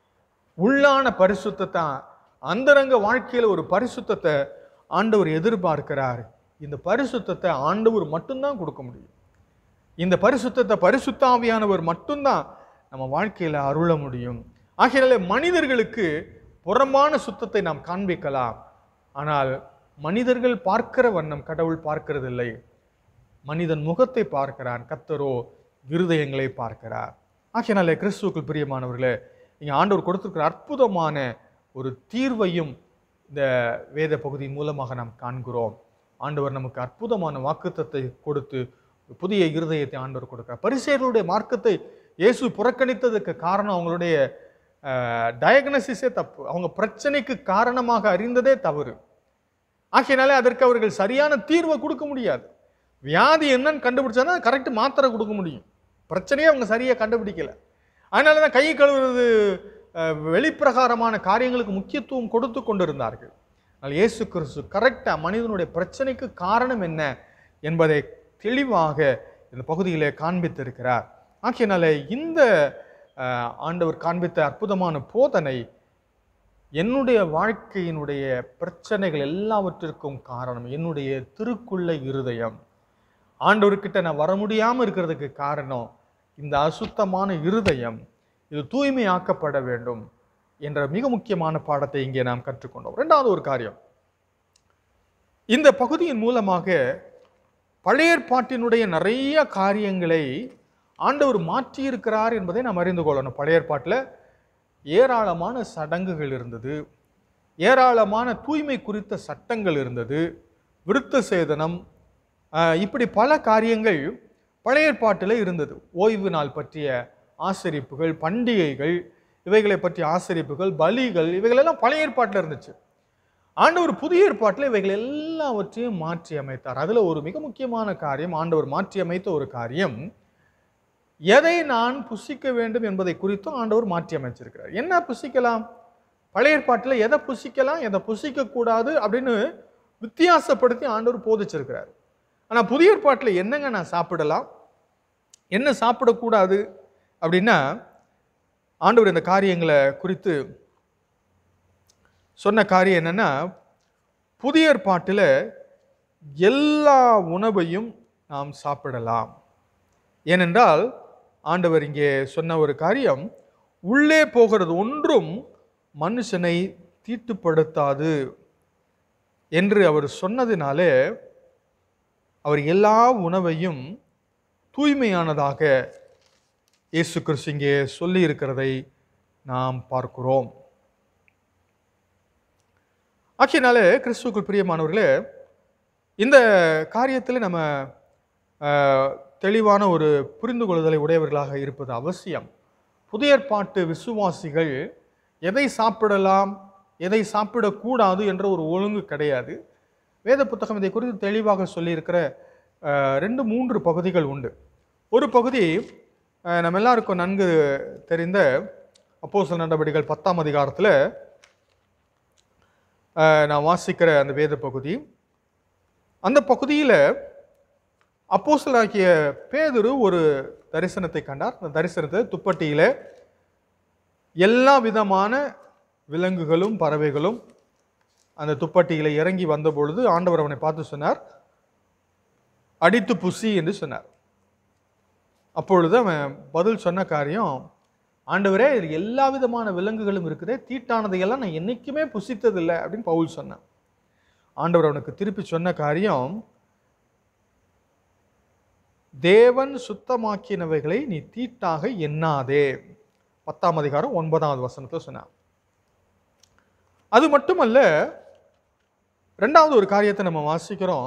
உள்ளான பரிசுத்தத்தை தான் அந்தரங்க வாழ்க்கையில் ஒரு பரிசுத்தத்தை ஆண்டவர் எதிர்பார்க்கிறார் இந்த பரிசுத்தத்தை ஆண்டவர் மட்டும்தான் கொடுக்க முடியும் இந்த பரிசுத்தத்தை பரிசுத்தாவியானவர் மட்டும்தான் நம்ம வாழ்க்கையில் அருள முடியும் ஆகையினால மனிதர்களுக்கு புறம்பான சுத்தத்தை நாம் காண்பிக்கலாம் ஆனால் மனிதர்கள் பார்க்கிற வண்ணம் கடவுள் பார்க்கிறதில்லை மனிதன் முகத்தை பார்க்கிறான் கத்தரோ இருதயங்களை பார்க்கிறார் ஆகையினாலே கிறிஸ்துவுக்குள் பிரியமானவர்களே இங்கே ஆண்டவர் கொடுத்திருக்கிற அற்புதமான ஒரு தீர்வையும் இந்த வேத பகுதியின் மூலமாக நாம் காண்கிறோம் ஆண்டவர் நமக்கு அற்புதமான வாக்குத்தத்தை கொடுத்து ஒரு புதிய இருதயத்தை ஆண்டவர் கொடுக்கிறார் பரிசேயர்களுடைய மார்க்கத்தை இயேசு புறக்கணித்ததுக்கு காரணம் அவங்களுடைய டயக்னசிஸே தப்பு அவங்க பிரச்சனைக்கு காரணமாக அறிந்ததே தவறு ஆகையினாலே அதற்கு அவர்கள் சரியான தீர்வை கொடுக்க முடியாது வியாதி என்னன்னு கண்டுபிடிச்சா கரெக்ட் மாத்திரை கொடுக்க முடியும் பிரச்சனையே அவங்க சரியாக கண்டுபிடிக்கல அதனால தான் கை கழுவுறது அஹ், வெளிப்பிரகாரமான காரியங்களுக்கு முக்கியத்துவம் கொடுத்து கொண்டிருந்தார்கள் ஆனால் இயேசு கிறிஸ்து கரெக்டாக மனிதனுடைய பிரச்சனைக்கு காரணம் என்ன என்பதை தெளிவாக இந்த பகுதியிலே காண்பித்திருக்கிறார் ஆகையினால இந்த அஹ், ஆண்டவர் காண்பித்த அற்புதமான போதனை என்னுடைய வாழ்க்கையினுடைய பிரச்சனைகள் எல்லாவற்றிற்கும் காரணம் என்னுடைய திருக்குள்ள இருதயம் ஆண்டவர்கிட்ட நான் வர முடியாமல் இருக்கிறதுக்கு காரணம் இந்த அசுத்தமான இருதயம் இது தூய்மையாக்கப்பட வேண்டும் என்ற மிக முக்கியமான பாடத்தை இங்கே நாம் கற்றுக்கொண்டோம் ரெண்டாவது ஒரு காரியம் இந்த பகுதியின் மூலமாக பழைய ஏற்பாட்டினுடைய நிறைய காரியங்களை ஆண்டவர் மாற்றியிருக்கிறார் என்பதை நாம் அறிந்து கொள்ளணும் பழைய ஏற்பாட்டில் ஏராளமான சடங்குகள் இருந்தது ஏராளமான தூய்மை குறித்த சட்டங்கள் இருந்தது விருத்த சேதனம் ஆஹ், இப்படி பல காரியங்கள் பழைய ஏற்பாட்டில் இருந்தது ஓய்வு நாள் பற்றிய ஆசரிப்புகள் பண்டிகைகள் இவைகளை பற்றிய ஆசரிப்புகள் பலிகள் இவைகளெல்லாம் பழைய ஏற்பாட்டில் இருந்துச்சு ஆண்டவர் புதிய ஏற்பாட்டில் இவைகள் எல்லாவற்றையும் மாற்றி அமைத்தார் அதில் ஒரு மிக முக்கியமான காரியம் ஆண்டவர் மாற்றி அமைத்த ஒரு காரியம் எதை நான் புசிக்க வேண்டும் என்பதை குறித்தும் ஆண்டவர் மாற்றி அமைச்சிருக்கிறார் என்ன புசிக்கலாம் பழைய ஏற்பாட்டில் எதை புசிக்கலாம் எதை புசிக்க கூடாது அப்படின்னு வித்தியாசப்படுத்தி ஆண்டவர் போதிச்சிருக்கிறார் ஆனால் புதிய ஏற்பாட்டில் என்னங்க நான் சாப்பிடலாம் என்ன சாப்பிடக்கூடாது அப்படின்னா ஆண்டவர் இந்த காரியங்களை குறித்து சொன்ன காரியம் என்னன்னா புதிய ஏற்பாட்டில் எல்லா உணவையும் நாம் சாப்பிடலாம் ஏனென்றால் ஆண்டவர் இங்கே சொன்ன ஒரு காரியம் உள்ளே போகிறது ஒன்றும் மனுஷனை தீட்டுப்படுத்தாது என்று அவர் சொன்னதினாலே அவர் எல்லா உணவையும் தூய்மையானதாக இயேசு கிறிஸ்து இங்கே சொல்லி இருக்கிறதை நாம் பார்க்கிறோம் ஆகையினாலே கிறிஸ்துவுக்குள் பிரியமானவர்களே இந்த காரியத்தில் நம்ம ஆஹ், தெளிவான ஒரு புரிந்து கொள்ளுதலை உடையவர்களாக இருப்பது அவசியம் புதிய ஏற்பாட்டு விசுவாசிகள் எதை சாப்பிடலாம் எதை சாப்பிடக்கூடாது என்ற ஒரு ஒழுங்கு கிடையாது வேத புத்தகம் இதை குறித்து தெளிவாக சொல்லியிருக்கிற ஆஹ், ரெண்டு மூன்று பகுதிகள் உண்டு ஒரு பகுதி ஆஹ், நம்ம எல்லாருக்கும் நன்கு தெரிந்த அப்போஸ்தலர் நடவடிக்கைகள் பத்தாம் அதிகாரத்தில் நான் வாசிக்கிற அந்த வேத பகுதி அந்த பகுதியில் அப்போஸ்தலனாகிய பேதுரு ஒரு தரிசனத்தை கண்டார் அந்த தரிசனத்தை துப்பட்டியில் எல்லா விதமான விலங்குகளும் பறவைகளும் அந்த துப்பட்டியில் இறங்கி வந்த பொழுது ஆண்டவர் அவனை பார்த்து சொன்னார் அடித்து புசி என்று சொன்னார் அப்பொழுது அவன் பதில் சொன்ன காரியம் ஆண்டவரே இதில் எல்லா விதமான விலங்குகளும் இருக்குதே தீட்டானதையெல்லாம் நான் என்றைக்குமே புசித்ததில்லை அப்படின்னு பவுல் சொன்னான் ஆண்டவர் அவனுக்கு திருப்பி சொன்ன காரியம் தேவன் சுத்தமாக்கினவைகளை நீ தீட்டாக எண்ணாதே பத்தாம் அதிகாரம் ஒன்பதாவது வசனத்தில் சொன்னான் அது மட்டுமல்ல ரெண்டாவது ஒரு காரியத்தை நம்ம வாசிக்கிறோம்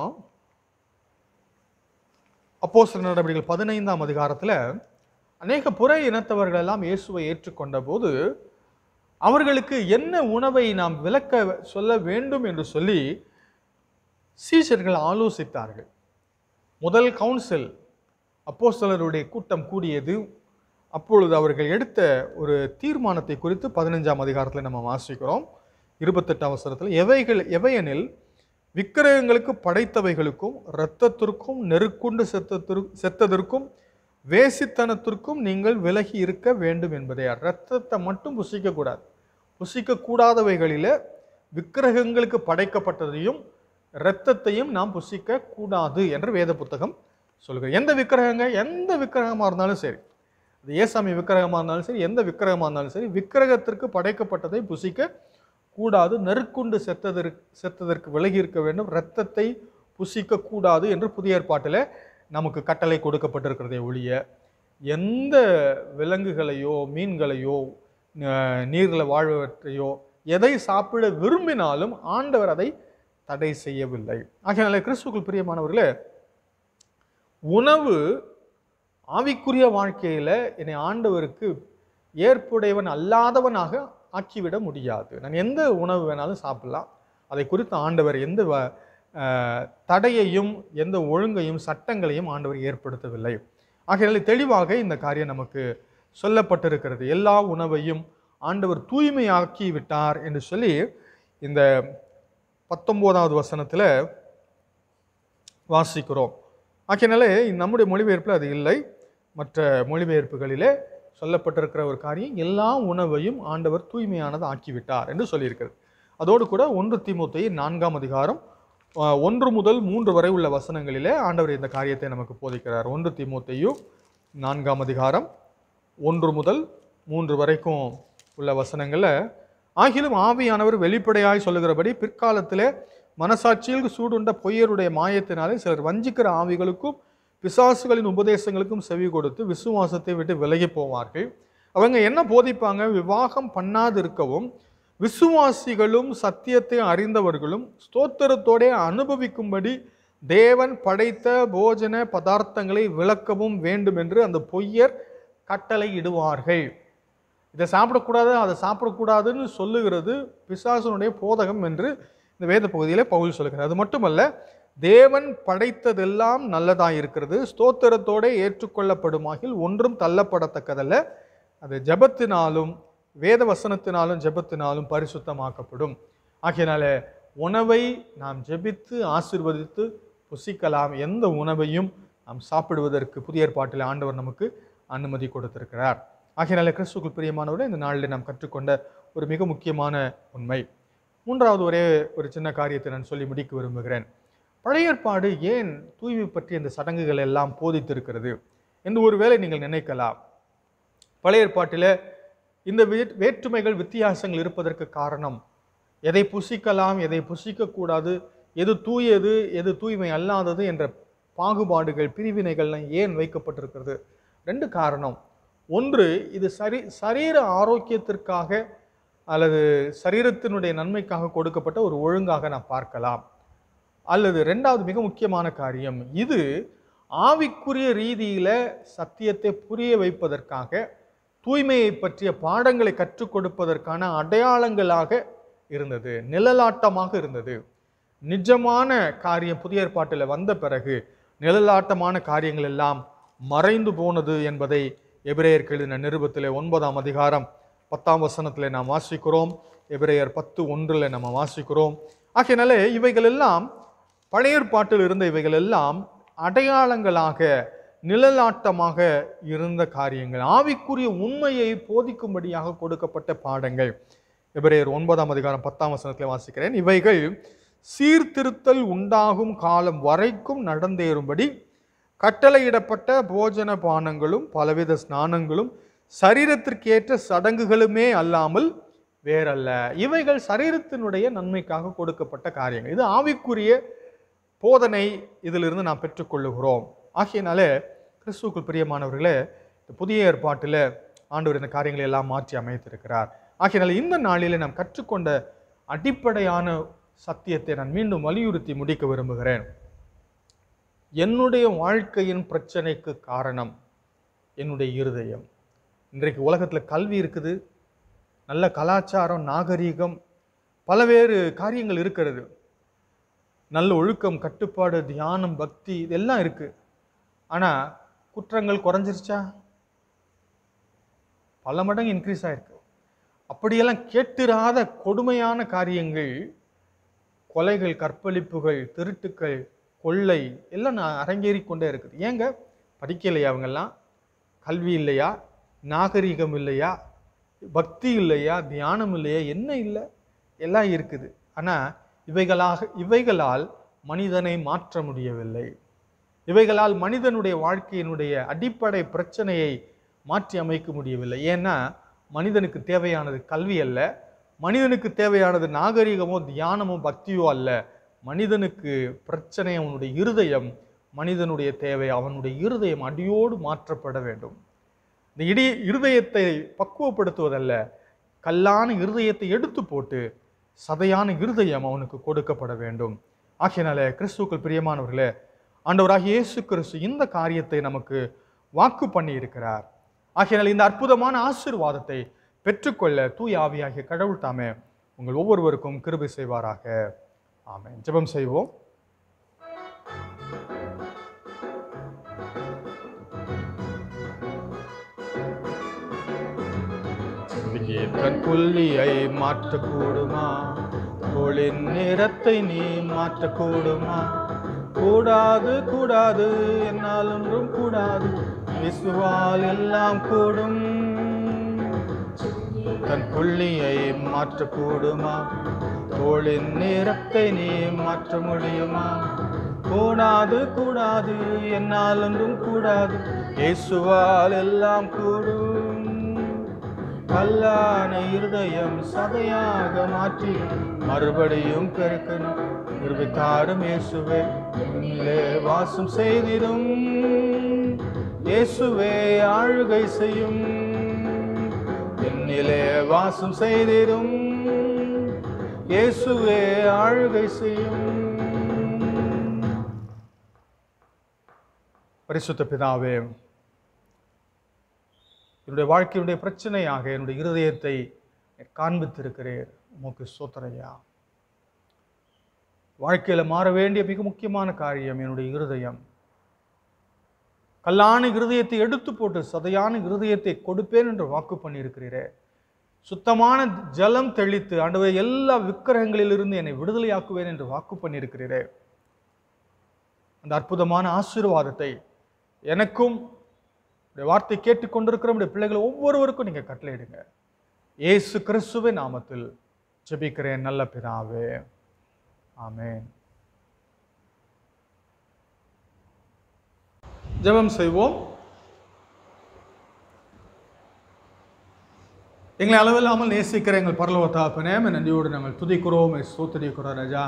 அப்போஸ்தலர் நடவடிக்கைகள் பதினைந்தாம் அதிகாரத்தில் அநேக புற இனத்தவர்கள் எல்லாம் இயேசுவை ஏற்றுக்கொண்ட போது அவர்களுக்கு என்ன உணவை நாம் விளக்க சொல்ல வேண்டும் என்று சொல்லி சீஷர்கள் ஆலோசித்தார்கள் முதல் கவுன்சில் அப்போஸ்தலருடைய கூட்டம் கூடியது அப்பொழுது அவர்கள் எடுத்த ஒரு தீர்மானத்தை குறித்து பதினஞ்சாம் அதிகாரத்தில் நம்ம வாசிக்கிறோம் இருபத்தெட்டு அவசரத்தில் எவைகள் எவையெனில் விக்கிரகங்களுக்கு படைத்தவைகளுக்கும் இரத்தத்திற்கும் நெருக்குண்டு செத்தத்திற்கு செத்ததற்கும் வேசித்தனத்திற்கும் நீங்கள் விலகி இருக்க வேண்டும் என்பதே இரத்தத்தை மட்டும் புசிக்கக்கூடாது புசிக்கக்கூடாதவைகளில் விக்கிரகங்களுக்கு படைக்கப்பட்டதையும் இரத்தத்தையும் நாம் புசிக்க கூடாது என்று வேத புத்தகம் சொல்லுங்க எந்த விக்கிரகங்க எந்த விக்கிரகமாக இருந்தாலும் சரி அது ஏசாமி விக்கிரகமாக இருந்தாலும் சரி எந்த விக்கிரகமாக இருந்தாலும் சரி விக்கிரகத்திற்கு படைக்கப்பட்டதை புசிக்க கூடாது நெருக்குண்டு செத்ததற்கு செத்ததற்கு விலகி இருக்க வேண்டும் இரத்தத்தை புசிக்க கூடாது என்று புதிய ஏற்பாட்டில் நமக்கு கட்டளை கொடுக்கப்பட்டிருக்கிறதே ஒழிய எந்த விலங்குகளையோ மீன்களையோ அஹ், நீரில் வாழ்வற்றையோ எதை சாப்பிட விரும்பினாலும் ஆண்டவர் அதை தடை செய்யவில்லை ஆகையால கிறிஸ்துக்குள் பிரியமானவர்களே உணவு ஆவிக்குரிய வாழ்க்கையில என்னை ஆண்டவருக்கு ஏற்புடையவன் அல்லாதவனாக ஆக்கிவிட முடியாது நான் எந்த உணவு வேணாலும் சாப்பிடலாம் அதை குறித்து ஆண்டவர் எந்த வ- அஹ், தடையையும் எந்த ஒழுங்கையும் சட்டங்களையும் ஆண்டவர் ஏற்படுத்தவில்லை ஆகையால தெளிவாக இந்த காரியம் நமக்கு சொல்லப்பட்டிருக்கிறது எல்லா உணவையும் ஆண்டவர் தூய்மையாக்கி விட்டார் என்று சொல்லி இந்த பத்தொம்போதாவது வசனத்தில் வாசிக்கிறோம் ஆகையினாலே நம்முடைய மொழிபெயர்ப்பில் அது இல்லை மற்ற மொழிபெயர்ப்புகளிலே சொல்லப்பட்டிருக்கிற ஒரு காரியம் எல்லா உணவையும் ஆண்டவர் தூய்மையானது ஆக்கிவிட்டார் என்று சொல்லியிருக்கிறது அதோடு கூட ஒன்று தீமோத்தேயு நான்காம் அதிகாரம் ஆஹ், ஒன்று முதல் மூன்று வரை உள்ள வசனங்களிலே ஆண்டவர் இந்த காரியத்தை நமக்கு போதிக்கிறார் ஒன்று தீமோத்தேயு நான்காம் அதிகாரம் ஒன்று முதல் மூன்று வரைக்கும் உள்ள வசனங்களில் ஆகிலும் ஆவியானவர் வெளிப்படையாய் சொல்லுகிறபடி பிற்காலத்திலே மனசாட்சியில் சூடுண்ட பொய்யருடைய மாயத்தினாலே சிலர் வஞ்சிக்கிற ஆவிகளுக்கும் பிசாசுகளின் உபதேசங்களுக்கும் செவி கொடுத்து விசுவாசத்தை விட்டு விலகி போவார்கள் அவங்க என்ன போதிப்பாங்க விவாகம் பண்ணாது இருக்கவும் விசுவாசிகளும் சத்தியத்தை அறிந்தவர்களும் ஸ்தோத்திரத்தோடே அனுபவிக்கும்படி தேவன் படைத்த போஜன பதார்த்தங்களை விளக்கவும் வேண்டும் என்று அந்த பொய்யர் கட்டளை இடுவார்கள் இதை சாப்பிடக்கூடாது அதை சாப்பிடக்கூடாதுன்னு சொல்லுகிறது பிசாசனுடைய போதகம் என்று இந்த வேத பகுதியிலே பவுல் சொல்லுகிறார் அது மட்டுமல்ல தேவன் படைத்ததெல்லாம் நல்லதாய் இருக்கிறது ஸ்தோத்திரத்தோட ஏற்றுக்கொள்ளப்படுமாகில் ஒன்றும் தள்ளப்படத்தக்கதல்ல அது ஜெபத்தினாலும் வேத வசனத்தினாலும் ஜெபத்தினாலும் பரிசுத்தமாக்கப்படும் ஆகையினால உணவை நாம் ஜெபித்து ஆசீர்வதித்து புசிக்கலாம் எந்த உணவையும் நாம் சாப்பிடுவதற்கு புதிய ஏற்பாட்டில் ஆண்டவர் நமக்கு அனுமதி கொடுத்திருக்கிறார் ஆகையினால கிறிஸ்துக்குள் பிரியமானவர்களே இந்த நாளில் நாம் கற்றுக்கொண்ட ஒரு மிக முக்கியமான உண்மை மூன்றாவது ஒரே ஒரு சின்ன காரியத்தை நான் சொல்லி முடிக்க விரும்புகிறேன் பழைய ஏற்பாடு ஏன் தூய்மை பற்றிய இந்த சடங்குகள் எல்லாம் போதித்திருக்கிறது என்று ஒருவேளை நீங்கள் நினைக்கலாம் பழைய ஏற்பாட்டில் இந்த வே- வேற்றுமைகள் வித்தியாசங்கள் இருப்பதற்கு காரணம் எதை புசிக்கலாம் எதை புசிக்கக்கூடாது எது தூயது எது தூய்மை அல்லாதது என்ற பாகுபாடுகள் பிரிவினைகள்லாம் ஏன் வைக்கப்பட்டிருக்கிறது ரெண்டு காரணம் ஒன்று இது சரி சரீர ஆரோக்கியத்திற்காக அல்லது சரீரத்தினுடைய நன்மைக்காக கொடுக்கப்பட்ட ஒரு ஒழுங்காக நாம் பார்க்கலாம் அல்லது ரெண்டாவது மிக முக்கியமான காரியம் இது ஆவிக்குரிய ரீதியில சத்தியத்தை புரிய வைப்பதற்காக தூய்மையை பற்றிய பாடங்களை கற்றுக் கொடுப்பதற்கான அடையாளங்களாக இருந்தது நிழலாட்டமாக இருந்தது நிஜமான காரியம் புதிய ஏற்பாட்டில் வந்த பிறகு நிழலாட்டமான காரியங்கள் எல்லாம் மறைந்து போனது என்பதை எபிரேயருக்கு எழுதின நிருபத்திலே ஒன்பதாம் அதிகாரம் பத்தாம் வசனத்திலே நாம் வாசிக்கிறோம் எபிரேயர் பத்து ஒன்றில் நம்ம வாசிக்கிறோம் ஆகையினாலே இவைகள் எல்லாம் பழைய ஏற்பாட்டில் இருந்த இவைகள் எல்லாம் அடையாளங்களாக நிழலாட்டமாக இருந்த காரியங்கள் ஆவிக்குரிய உண்மையை போதிக்கும்படியாக கொடுக்கப்பட்ட பாடங்கள் எபிரேயர் ஒன்பதாம் அதிகாரம் பத்தாம் வசனத்தில் வாசிக்கிறேன் இவைகள் சீர்திருத்தல் உண்டாகும் காலம் வரைக்கும் நடந்தேறும்படி கட்டளையிடப்பட்ட போஜன பானங்களும் பலவித ஸ்நானங்களும் சரீரத்திற்கேற்ற சடங்குகளுமே அல்லாமல் வேறல்ல இவைகள் சரீரத்தினுடைய நன்மைக்காக கொடுக்கப்பட்ட காரியங்கள் இது ஆவிக்குரிய போதனை இதிலிருந்து நாம் பெற்றுக்கொள்ளுகிறோம் ஆகையினாலே கிறிஸ்துவுக்குள் பிரியமானவர்களே இந்த புதிய ஏற்பாட்டில் ஆண்டவர் இந்த காரியங்களை எல்லாம் மாற்றி அமைத்திருக்கிறார் ஆகையினால இந்த நாளிலே நாம் கற்றுக்கொண்ட அடிப்படையான சத்தியத்தை நான் மீண்டும் வலியுறுத்தி முடிக்க விரும்புகிறேன் என்னுடைய வாழ்க்கையின் பிரச்சனைக்கு காரணம் என்னுடைய இருதயம் இன்றைக்கு உலகத்தில் கல்வி இருக்குது நல்ல கலாச்சாரம் நாகரீகம் பலவேறு காரியங்கள் இருக்கிறது நல்ல ஒழுக்கம் கட்டுப்பாடு தியானம் பக்தி இதெல்லாம் இருக்கு ஆனா குற்றங்கள் குறைஞ்சிருச்சா பல மடங்கு இன்க்ரீஸ் ஆயிருக்கு அப்படியெல்லாம் கேட்டிராத கொடுமையான காரியங்கள் கொலைகள் கற்பழிப்புகள் திருட்டுக்கள் கொள்ளை எல்லாம் நான் அரங்கேறி கொண்டே இருக்குது ஏங்க படிக்கலையா அவங்கெல்லாம் கல்வி இல்லையா நாகரீகம் இல்லையா பக்தி இல்லையா தியானம் இல்லையா என்ன இல்லை எல்லாம் இருக்குது ஆனால் இவைகளாக இவைகளால் மனிதனை மாற்ற முடியவில்லை இவைகளால் மனிதனுடைய வாழ்க்கையினுடைய அடிப்படை பிரச்சனையை மாற்றி அமைக்க முடியவில்லை ஏன்னா மனிதனுக்கு தேவையானது கல்வி அல்ல மனிதனுக்கு தேவையானது நாகரிகமோ தியானமோ பக்தியோ அல்ல மனிதனுக்கு பிரச்சனை அவனுடைய இருதயம் மனிதனுடைய தேவை அவனுடைய இருதயம் அடியோடு மாற்றப்பட வேண்டும் இந்த இடி இருதயத்தை பக்குவப்படுத்துவதல்ல கல்லான இருதயத்தை எடுத்து போட்டு சதையான இருதயம் அவனுக்கு கொடுக்கப்பட வேண்டும் ஆகையினால கிறிஸ்துக்கள் பிரியமானவர்களே ஆண்டவராகிய இயேசு கிறிஸ்து இந்த காரியத்தை நமக்கு வாக்கு பண்ணி இருக்கிறார் ஆகையினால் இந்த அற்புதமான ஆசீர்வாதத்தை பெற்றுக்கொள்ள தூய ஆவியாகிய கடவுள் தாமே உங்கள் ஒவ்வொருவருக்கும் கிருபை செய்வாராக ஆமென் ஜெபம் செய்வோம் ஜெபிக்கலாம். இங்கே தன் புள்ளியை மாற்றக்கூடுமா தோளின் நிறத்தை நீ மாற்றக்கூடுமா கூடாது கூடாது என்னால் ஒன்றும் கூடாது விசுவால் எல்லாம் கூடும் தன் புள்ளியை மாற்றக்கூடுமா தோளின் நிறத்தை நீ மாற்ற முடியுமா கூடாது கூடாது என்னால் ஒன்றும் கூடாது இயேசுவால் எல்லாம் கூடும் கல்லான இருதயம் சதையாக மாற்றி மறுபடியும் பெருக்கணும் நிரூபித்தாரும் இயேசுவே உன்னிலே வாசம் செய்திடும் இயேசுவே ஆளுகை செய்யும் என்னிலே வாசம் செய்திடும் இயேசுவே ஆளுகை செய்யும் பரிசுத்த பிதாவே என்னுடைய வாழ்க்கையினுடைய பிரச்சனையாக என்னுடைய இருதயத்தை நீர் காண்பித்திருக்கிறீர் உமக்கு சோத்தரையா வாழ்க்கையில் மாற வேண்டிய மிக முக்கியமான காரியம் என்னுடைய இருதயம் கல்லான இருதயத்தை எடுத்து போட்டு சதையான இருதயத்தை கொடுப்பேன் என்று வாக்கு பண்ணியிருக்கிறீரே சுத்தமான ஜலம் தெளித்து ஆண்டவரே எல்லா விக்கிரகங்களிலிருந்து என்னை விடுதலையாக்குவேன் என்று வாக்கு பண்ணியிருக்கிறீரே அந்த அற்புதமான ஆசீர்வாதத்தை எனக்கும் உடைய வார்த்தை கேட்டுக்கொண்டிருக்கிற உடைய பிள்ளைகள் ஒவ்வொருவருக்கும் நீங்க கட்டளையிடுங்க இயேசு கிறிஸ்துவின் நாமத்தில் ஜெபிக்கிறேன் நல்ல பிதாவே ஆமென் ஜெபம் செய்வோம் எங்களை அளவில்லாமல் நேசிக்கிற எங்கள் பரலோக தாப்பனே நன்றியோடு நாங்கள் துதிக்கிறோம் சோத்தரிக்கிறோம் ராஜா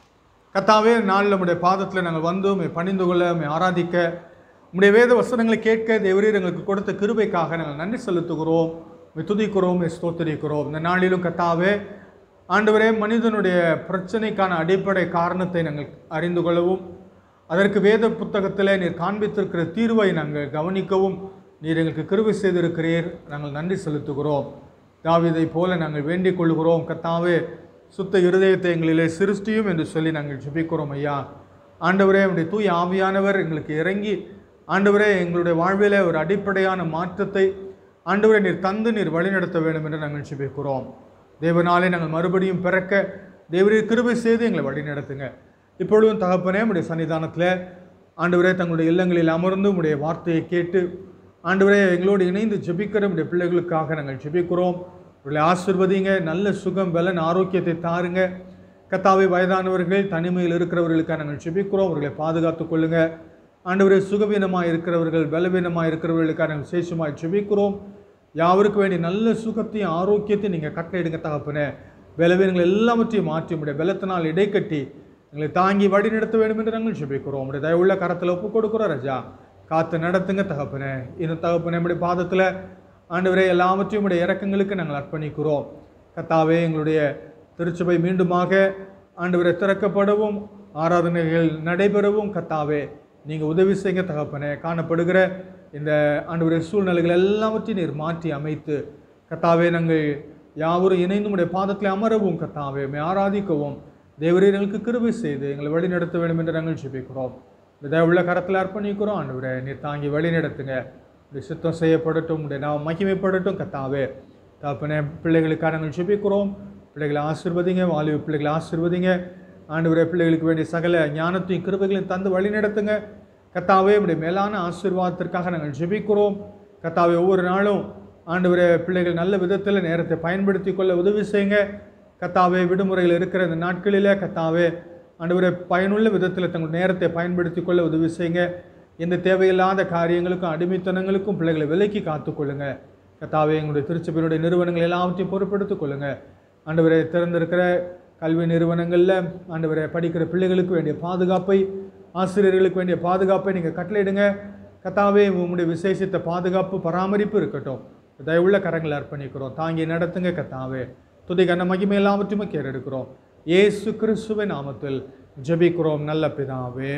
கத்தாவே நாளில் நம்முடைய பாதத்தில் நாங்கள் வந்து உம்மை பணிந்து கொள்ள உம்மை ஆராதிக்க உம்முடைய வேத வசனங்களை கேட்க தேவரீர் எங்களுக்கு கொடுத்த கிருபைக்காக நாங்கள் நன்றி செலுத்துகிறோம் உம்மை துதிக்கிறோம் உம்மை ஸ்தோத்திரிக்கிறோம் இந்த நாளிலும் கத்தாவே ஆண்டவரே மனிதனுடைய பிரச்சனைக்கான அடிப்படை காரணத்தை நாங்கள் அறிந்து கொள்ளவும் அதற்கு வேத புத்தகத்தில் நீர் காண்பித்திருக்கிற தீர்வை நாங்கள் கவனிக்கவும் நீர் எங்களுக்கு கிருபை செய்திருக்கிறீர் நாங்கள் நன்றி செலுத்துகிறோம் தாவீதை போல நாங்கள் வேண்டிக் கொள்கிறோம் கத்தாவே சுத்த இருதயத்தை எங்களிலே சிருஷ்டியும் என்று சொல்லி நாங்கள் ஜெபிக்கிறோம் ஐயா ஆண்டவரே உடைய தூய ஆவியானவர் எங்களுக்கு இறங்கி ஆண்டவரே எங்களுடைய வாழ்விலே ஒரு அடிப்படையான மாற்றத்தை ஆண்டவரே நீர் தந்து நீர் வழிநடத்த வேண்டும் என்று நாங்கள் ஜெபிக்கிறோம் தேவனாலே நாங்கள் மறுபடியும் பிறக்க தேவரீர் கிருபை செய்து எங்களை வழிநடத்துங்க இப்பொழுதும் தகப்பனே உடைய சன்னிதானத்தில் ஆண்டவரே தங்களுடைய இல்லங்களில் அமர்ந்து உடைய வார்த்தையை கேட்டு ஆண்டவரே எங்களோடு இணைந்து ஜெபிக்கிற உடைய பிள்ளைகளுக்காக நாங்கள் ஜெபிக்கிறோம் உங்களை ஆசிர்வதிங்க நல்ல சுகம் பலன் ஆரோக்கியத்தை தாருங்க கத்தாவை வயதானவர்கள் தனிமையில் இருக்கிறவர்களுக்காக நாங்கள் ஜெபிக்கிறோம் அவர்களை பாதுகாத்துக் கொள்ளுங்க ஆண்டவரே சுகவீனமாக இருக்கிறவர்கள் பலவீனமாக இருக்கிறவர்களுக்காக நாங்கள் விசேஷமாக ஜெபிக்கிறோம் யாவருக்கு வேண்டிய நல்ல சுகத்தையும் ஆரோக்கியத்தையும் நீங்கள் கட்டளையிடுங்க தகப்பனே பலவீனங்கள் எல்லாவற்றையும் மாற்றி உடைய பலத்தினால் இடைக்கட்டி எங்களை தாங்கி வழி நடத்த வேண்டும் என்று நாங்கள் ஜெபிக்கிறோம் உடைய தயவுள்ள கரத்தில் ஒப்பு கொடுக்குறோம் ராஜா காத்து நடத்துங்க தகப்பனே இந்த தகப்பனே நம்முடைய பாதத்தில் ஆண்டவரே எல்லாவற்றையும் உடைய இறக்கங்களுக்கு நாங்கள் அர்ப்பணிக்கிறோம் கத்தாவே எங்களுடைய திருச்சபை மீண்டுமாக ஆண்டவரை திறக்கப்படவும் ஆராதனைகள் நடைபெறவும் கத்தாவே நீங்கள் உதவி செய்ய தகப்பனே காணப்படுகிற இந்த ஆண்டவரை சூழ்நிலைகள் எல்லாவற்றையும் நீர் மாற்றி அமைத்து கத்தாவே நாங்கள் யாவரும் இணைந்து உடைய பாதத்தில் அமரவும் கத்தாவே உம்மை ஆராதிக்கவும் தேவரே எங்களுக்கு கிருபை செய்து எங்களை வழி நடத்த வேண்டும் என்று நாங்கள் ஜெபிக்கிறோம் இந்த உள்ள கரத்தில் அர்ப்பணிக்கிறோம் ஆண்டவரே நீர் தாங்கி வழி நடத்துங்க உடைய சுத்தம் செய்யப்படட்டும் உடைய நாம் மகிமைப்படட்டும் கத்தாவே தகப்பனே பிள்ளைகளுக்காக நாங்கள் ஜெபிக்கிறோம் பிள்ளைகளை ஆசிர்வதிங்க வாலிப பிள்ளைகளை ஆசிர்வதிங்க ஆண்டவரே பிள்ளைகளுக்கு வேண்டிய சகல ஞானத்தையும் கிருபைகளையும் தந்து வழி நடத்துங்க கத்தாவே உடைய மேலான ஆசீர்வாதத்திற்காக நாங்கள் ஜெபிக்கிறோம் கத்தாவே ஒவ்வொரு நாளும் ஆண்டவரே பிள்ளைகள் நல்ல விதத்தில் நேரத்தை பயன்படுத்தி கொள்ள உதவி செய்யுங்க கத்தாவே விடுமுறையில் இருக்கிற இந்த நாட்களில் கத்தாவே ஆண்டவரே பயனுள்ள விதத்தில் தங்கள் நேரத்தை பயன்படுத்தி கொள்ள உதவி செய்யுங்க எந்த தேவையில்லாத காரியங்களுக்கும் அடிமைத்தனங்களுக்கும் பிள்ளைகளை விலக்கி காத்துக்கொள்ளுங்க கத்தாவே எங்களுடைய திருச்சபையினுடைய நிறுவனங்கள் எல்லாவற்றையும் பொறுப்படுத்திக் கொள்ளுங்க ஆண்டவரே திறந்திருக்கிற கல்வி நிறுவனங்களில் ஆண்டவரை படிக்கிற பிள்ளைகளுக்கு வேண்டிய பாதுகாப்பை ஆசிரியர்களுக்கு வேண்டிய பாதுகாப்பை நீங்கள் கட்டளையிடுங்க கத்தாவே உங்களுடைய விசேஷித்த பாதுகாப்பு பராமரிப்பு இருக்கட்டும் தயவுள்ள கரங்களை அர்ப்பணிக்கிறோம் தாங்கி நடத்துங்க கத்தாவே துதி கன மகிமை எல்லாவற்றையுமே கேரெடுக்கிறோம் இயேசு கிறிஸ்துவின் நாமத்தில் ஜெபிக்கிறோம் நல்ல பிதாவே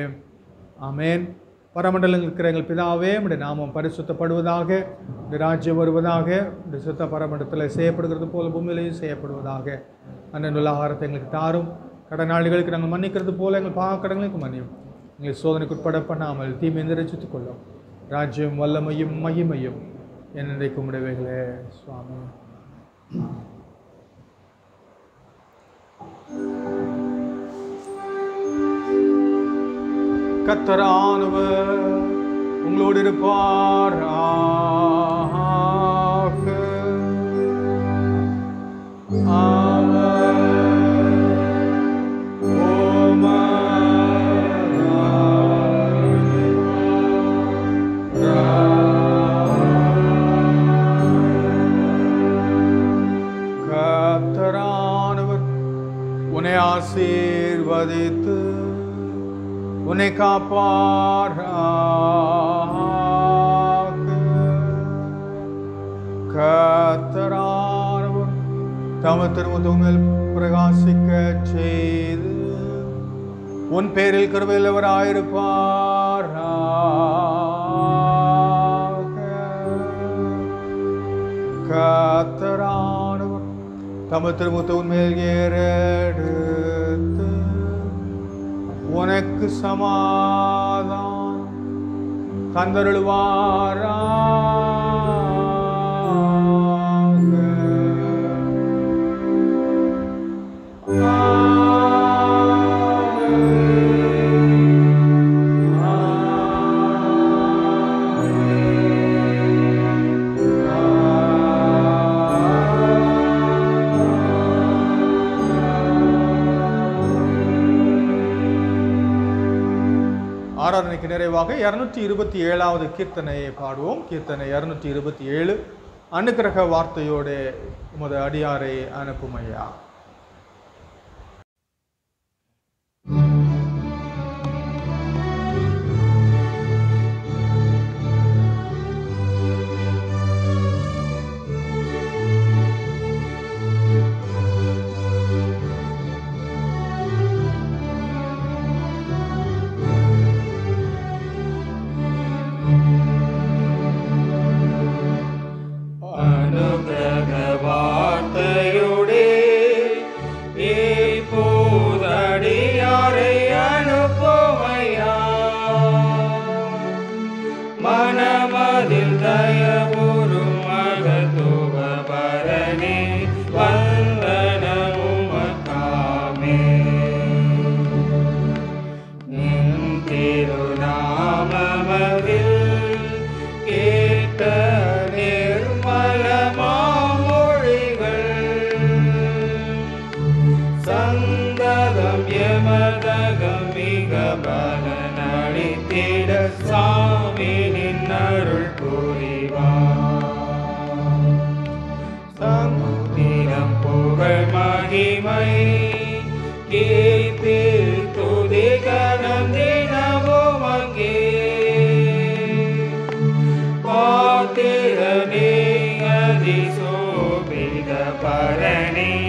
ஆமென் பரமண்டலங்கள் இருக்கிற எங்கள் பிதாவே உடைய நாமம் பரிசுத்தப்படுவதாக உடைய ராஜ்யம் வருவதாக உடைய சுத்த பரமண்டலத்தில் செய்யப்படுகிறது போல பூமியிலையும் செய்யப்படுவதாக அண்ணனுள்ள ஆகாரத்தை எங்களுக்கு தாரும் கடனாளிகளுக்கு நாங்கள் மன்னிக்கிறது போல எங்கள் பாவ கடங்களுக்கு மன்னியும் எங்களை சோதனைக்கு உட்பட பண்ணாமல் தீமை நிறைச்சித்துக் கொள்ளும் ராஜ்யம் வல்லமையும் மகிமையும் என்னைக்கும் உடையவைகளே சுவாமி கத்தரானவர் உங்களோடு இருப்பார் கத்தரானவர் உன்னை ஆசீர்வதித்து உன்னை காப்பார் கத்தரானவர் தம திருமுகம் மேல் பிரகாசிக்க செய்து உன் பேரில் கருவில்லவர் ஆயிருப்பார் கத்தரானவர் தம திருமுகத்தின் மேல் ஏறெடுத்து உனக்கு சமாதானம் தந்தருள்வாரா ஆராதனைக்கு நிறைவாக இருநூற்றி இருபத்தி ஏழாவது கீர்த்தனையை பாடுவோம் கீர்த்தனை இருநூற்றி இருபத்தி ஏழு அனுக்கிரக வார்த்தையோடு உமது அடியாரை அனுப்பும் ஐயா அனுகிரக வார்த்தையுடே இப்போதடியாரை அனுப்புமையா மனமதில் தயவுறு மகத்துவ பரணி வந்தனமுமக்காமே நின் திருநாமமதில் கேட்ட நிர்மலமாமொழிகள் சந்ததம் எமதகம் மிக பலனளித்திட சாமி நின் அருள் புரிவார் சமுத்திரம் புகழ் மகிமை கீர்த்தில் துதி கணம் தினமும் அங்கே பாத்திரனே அதிசோபித பரணி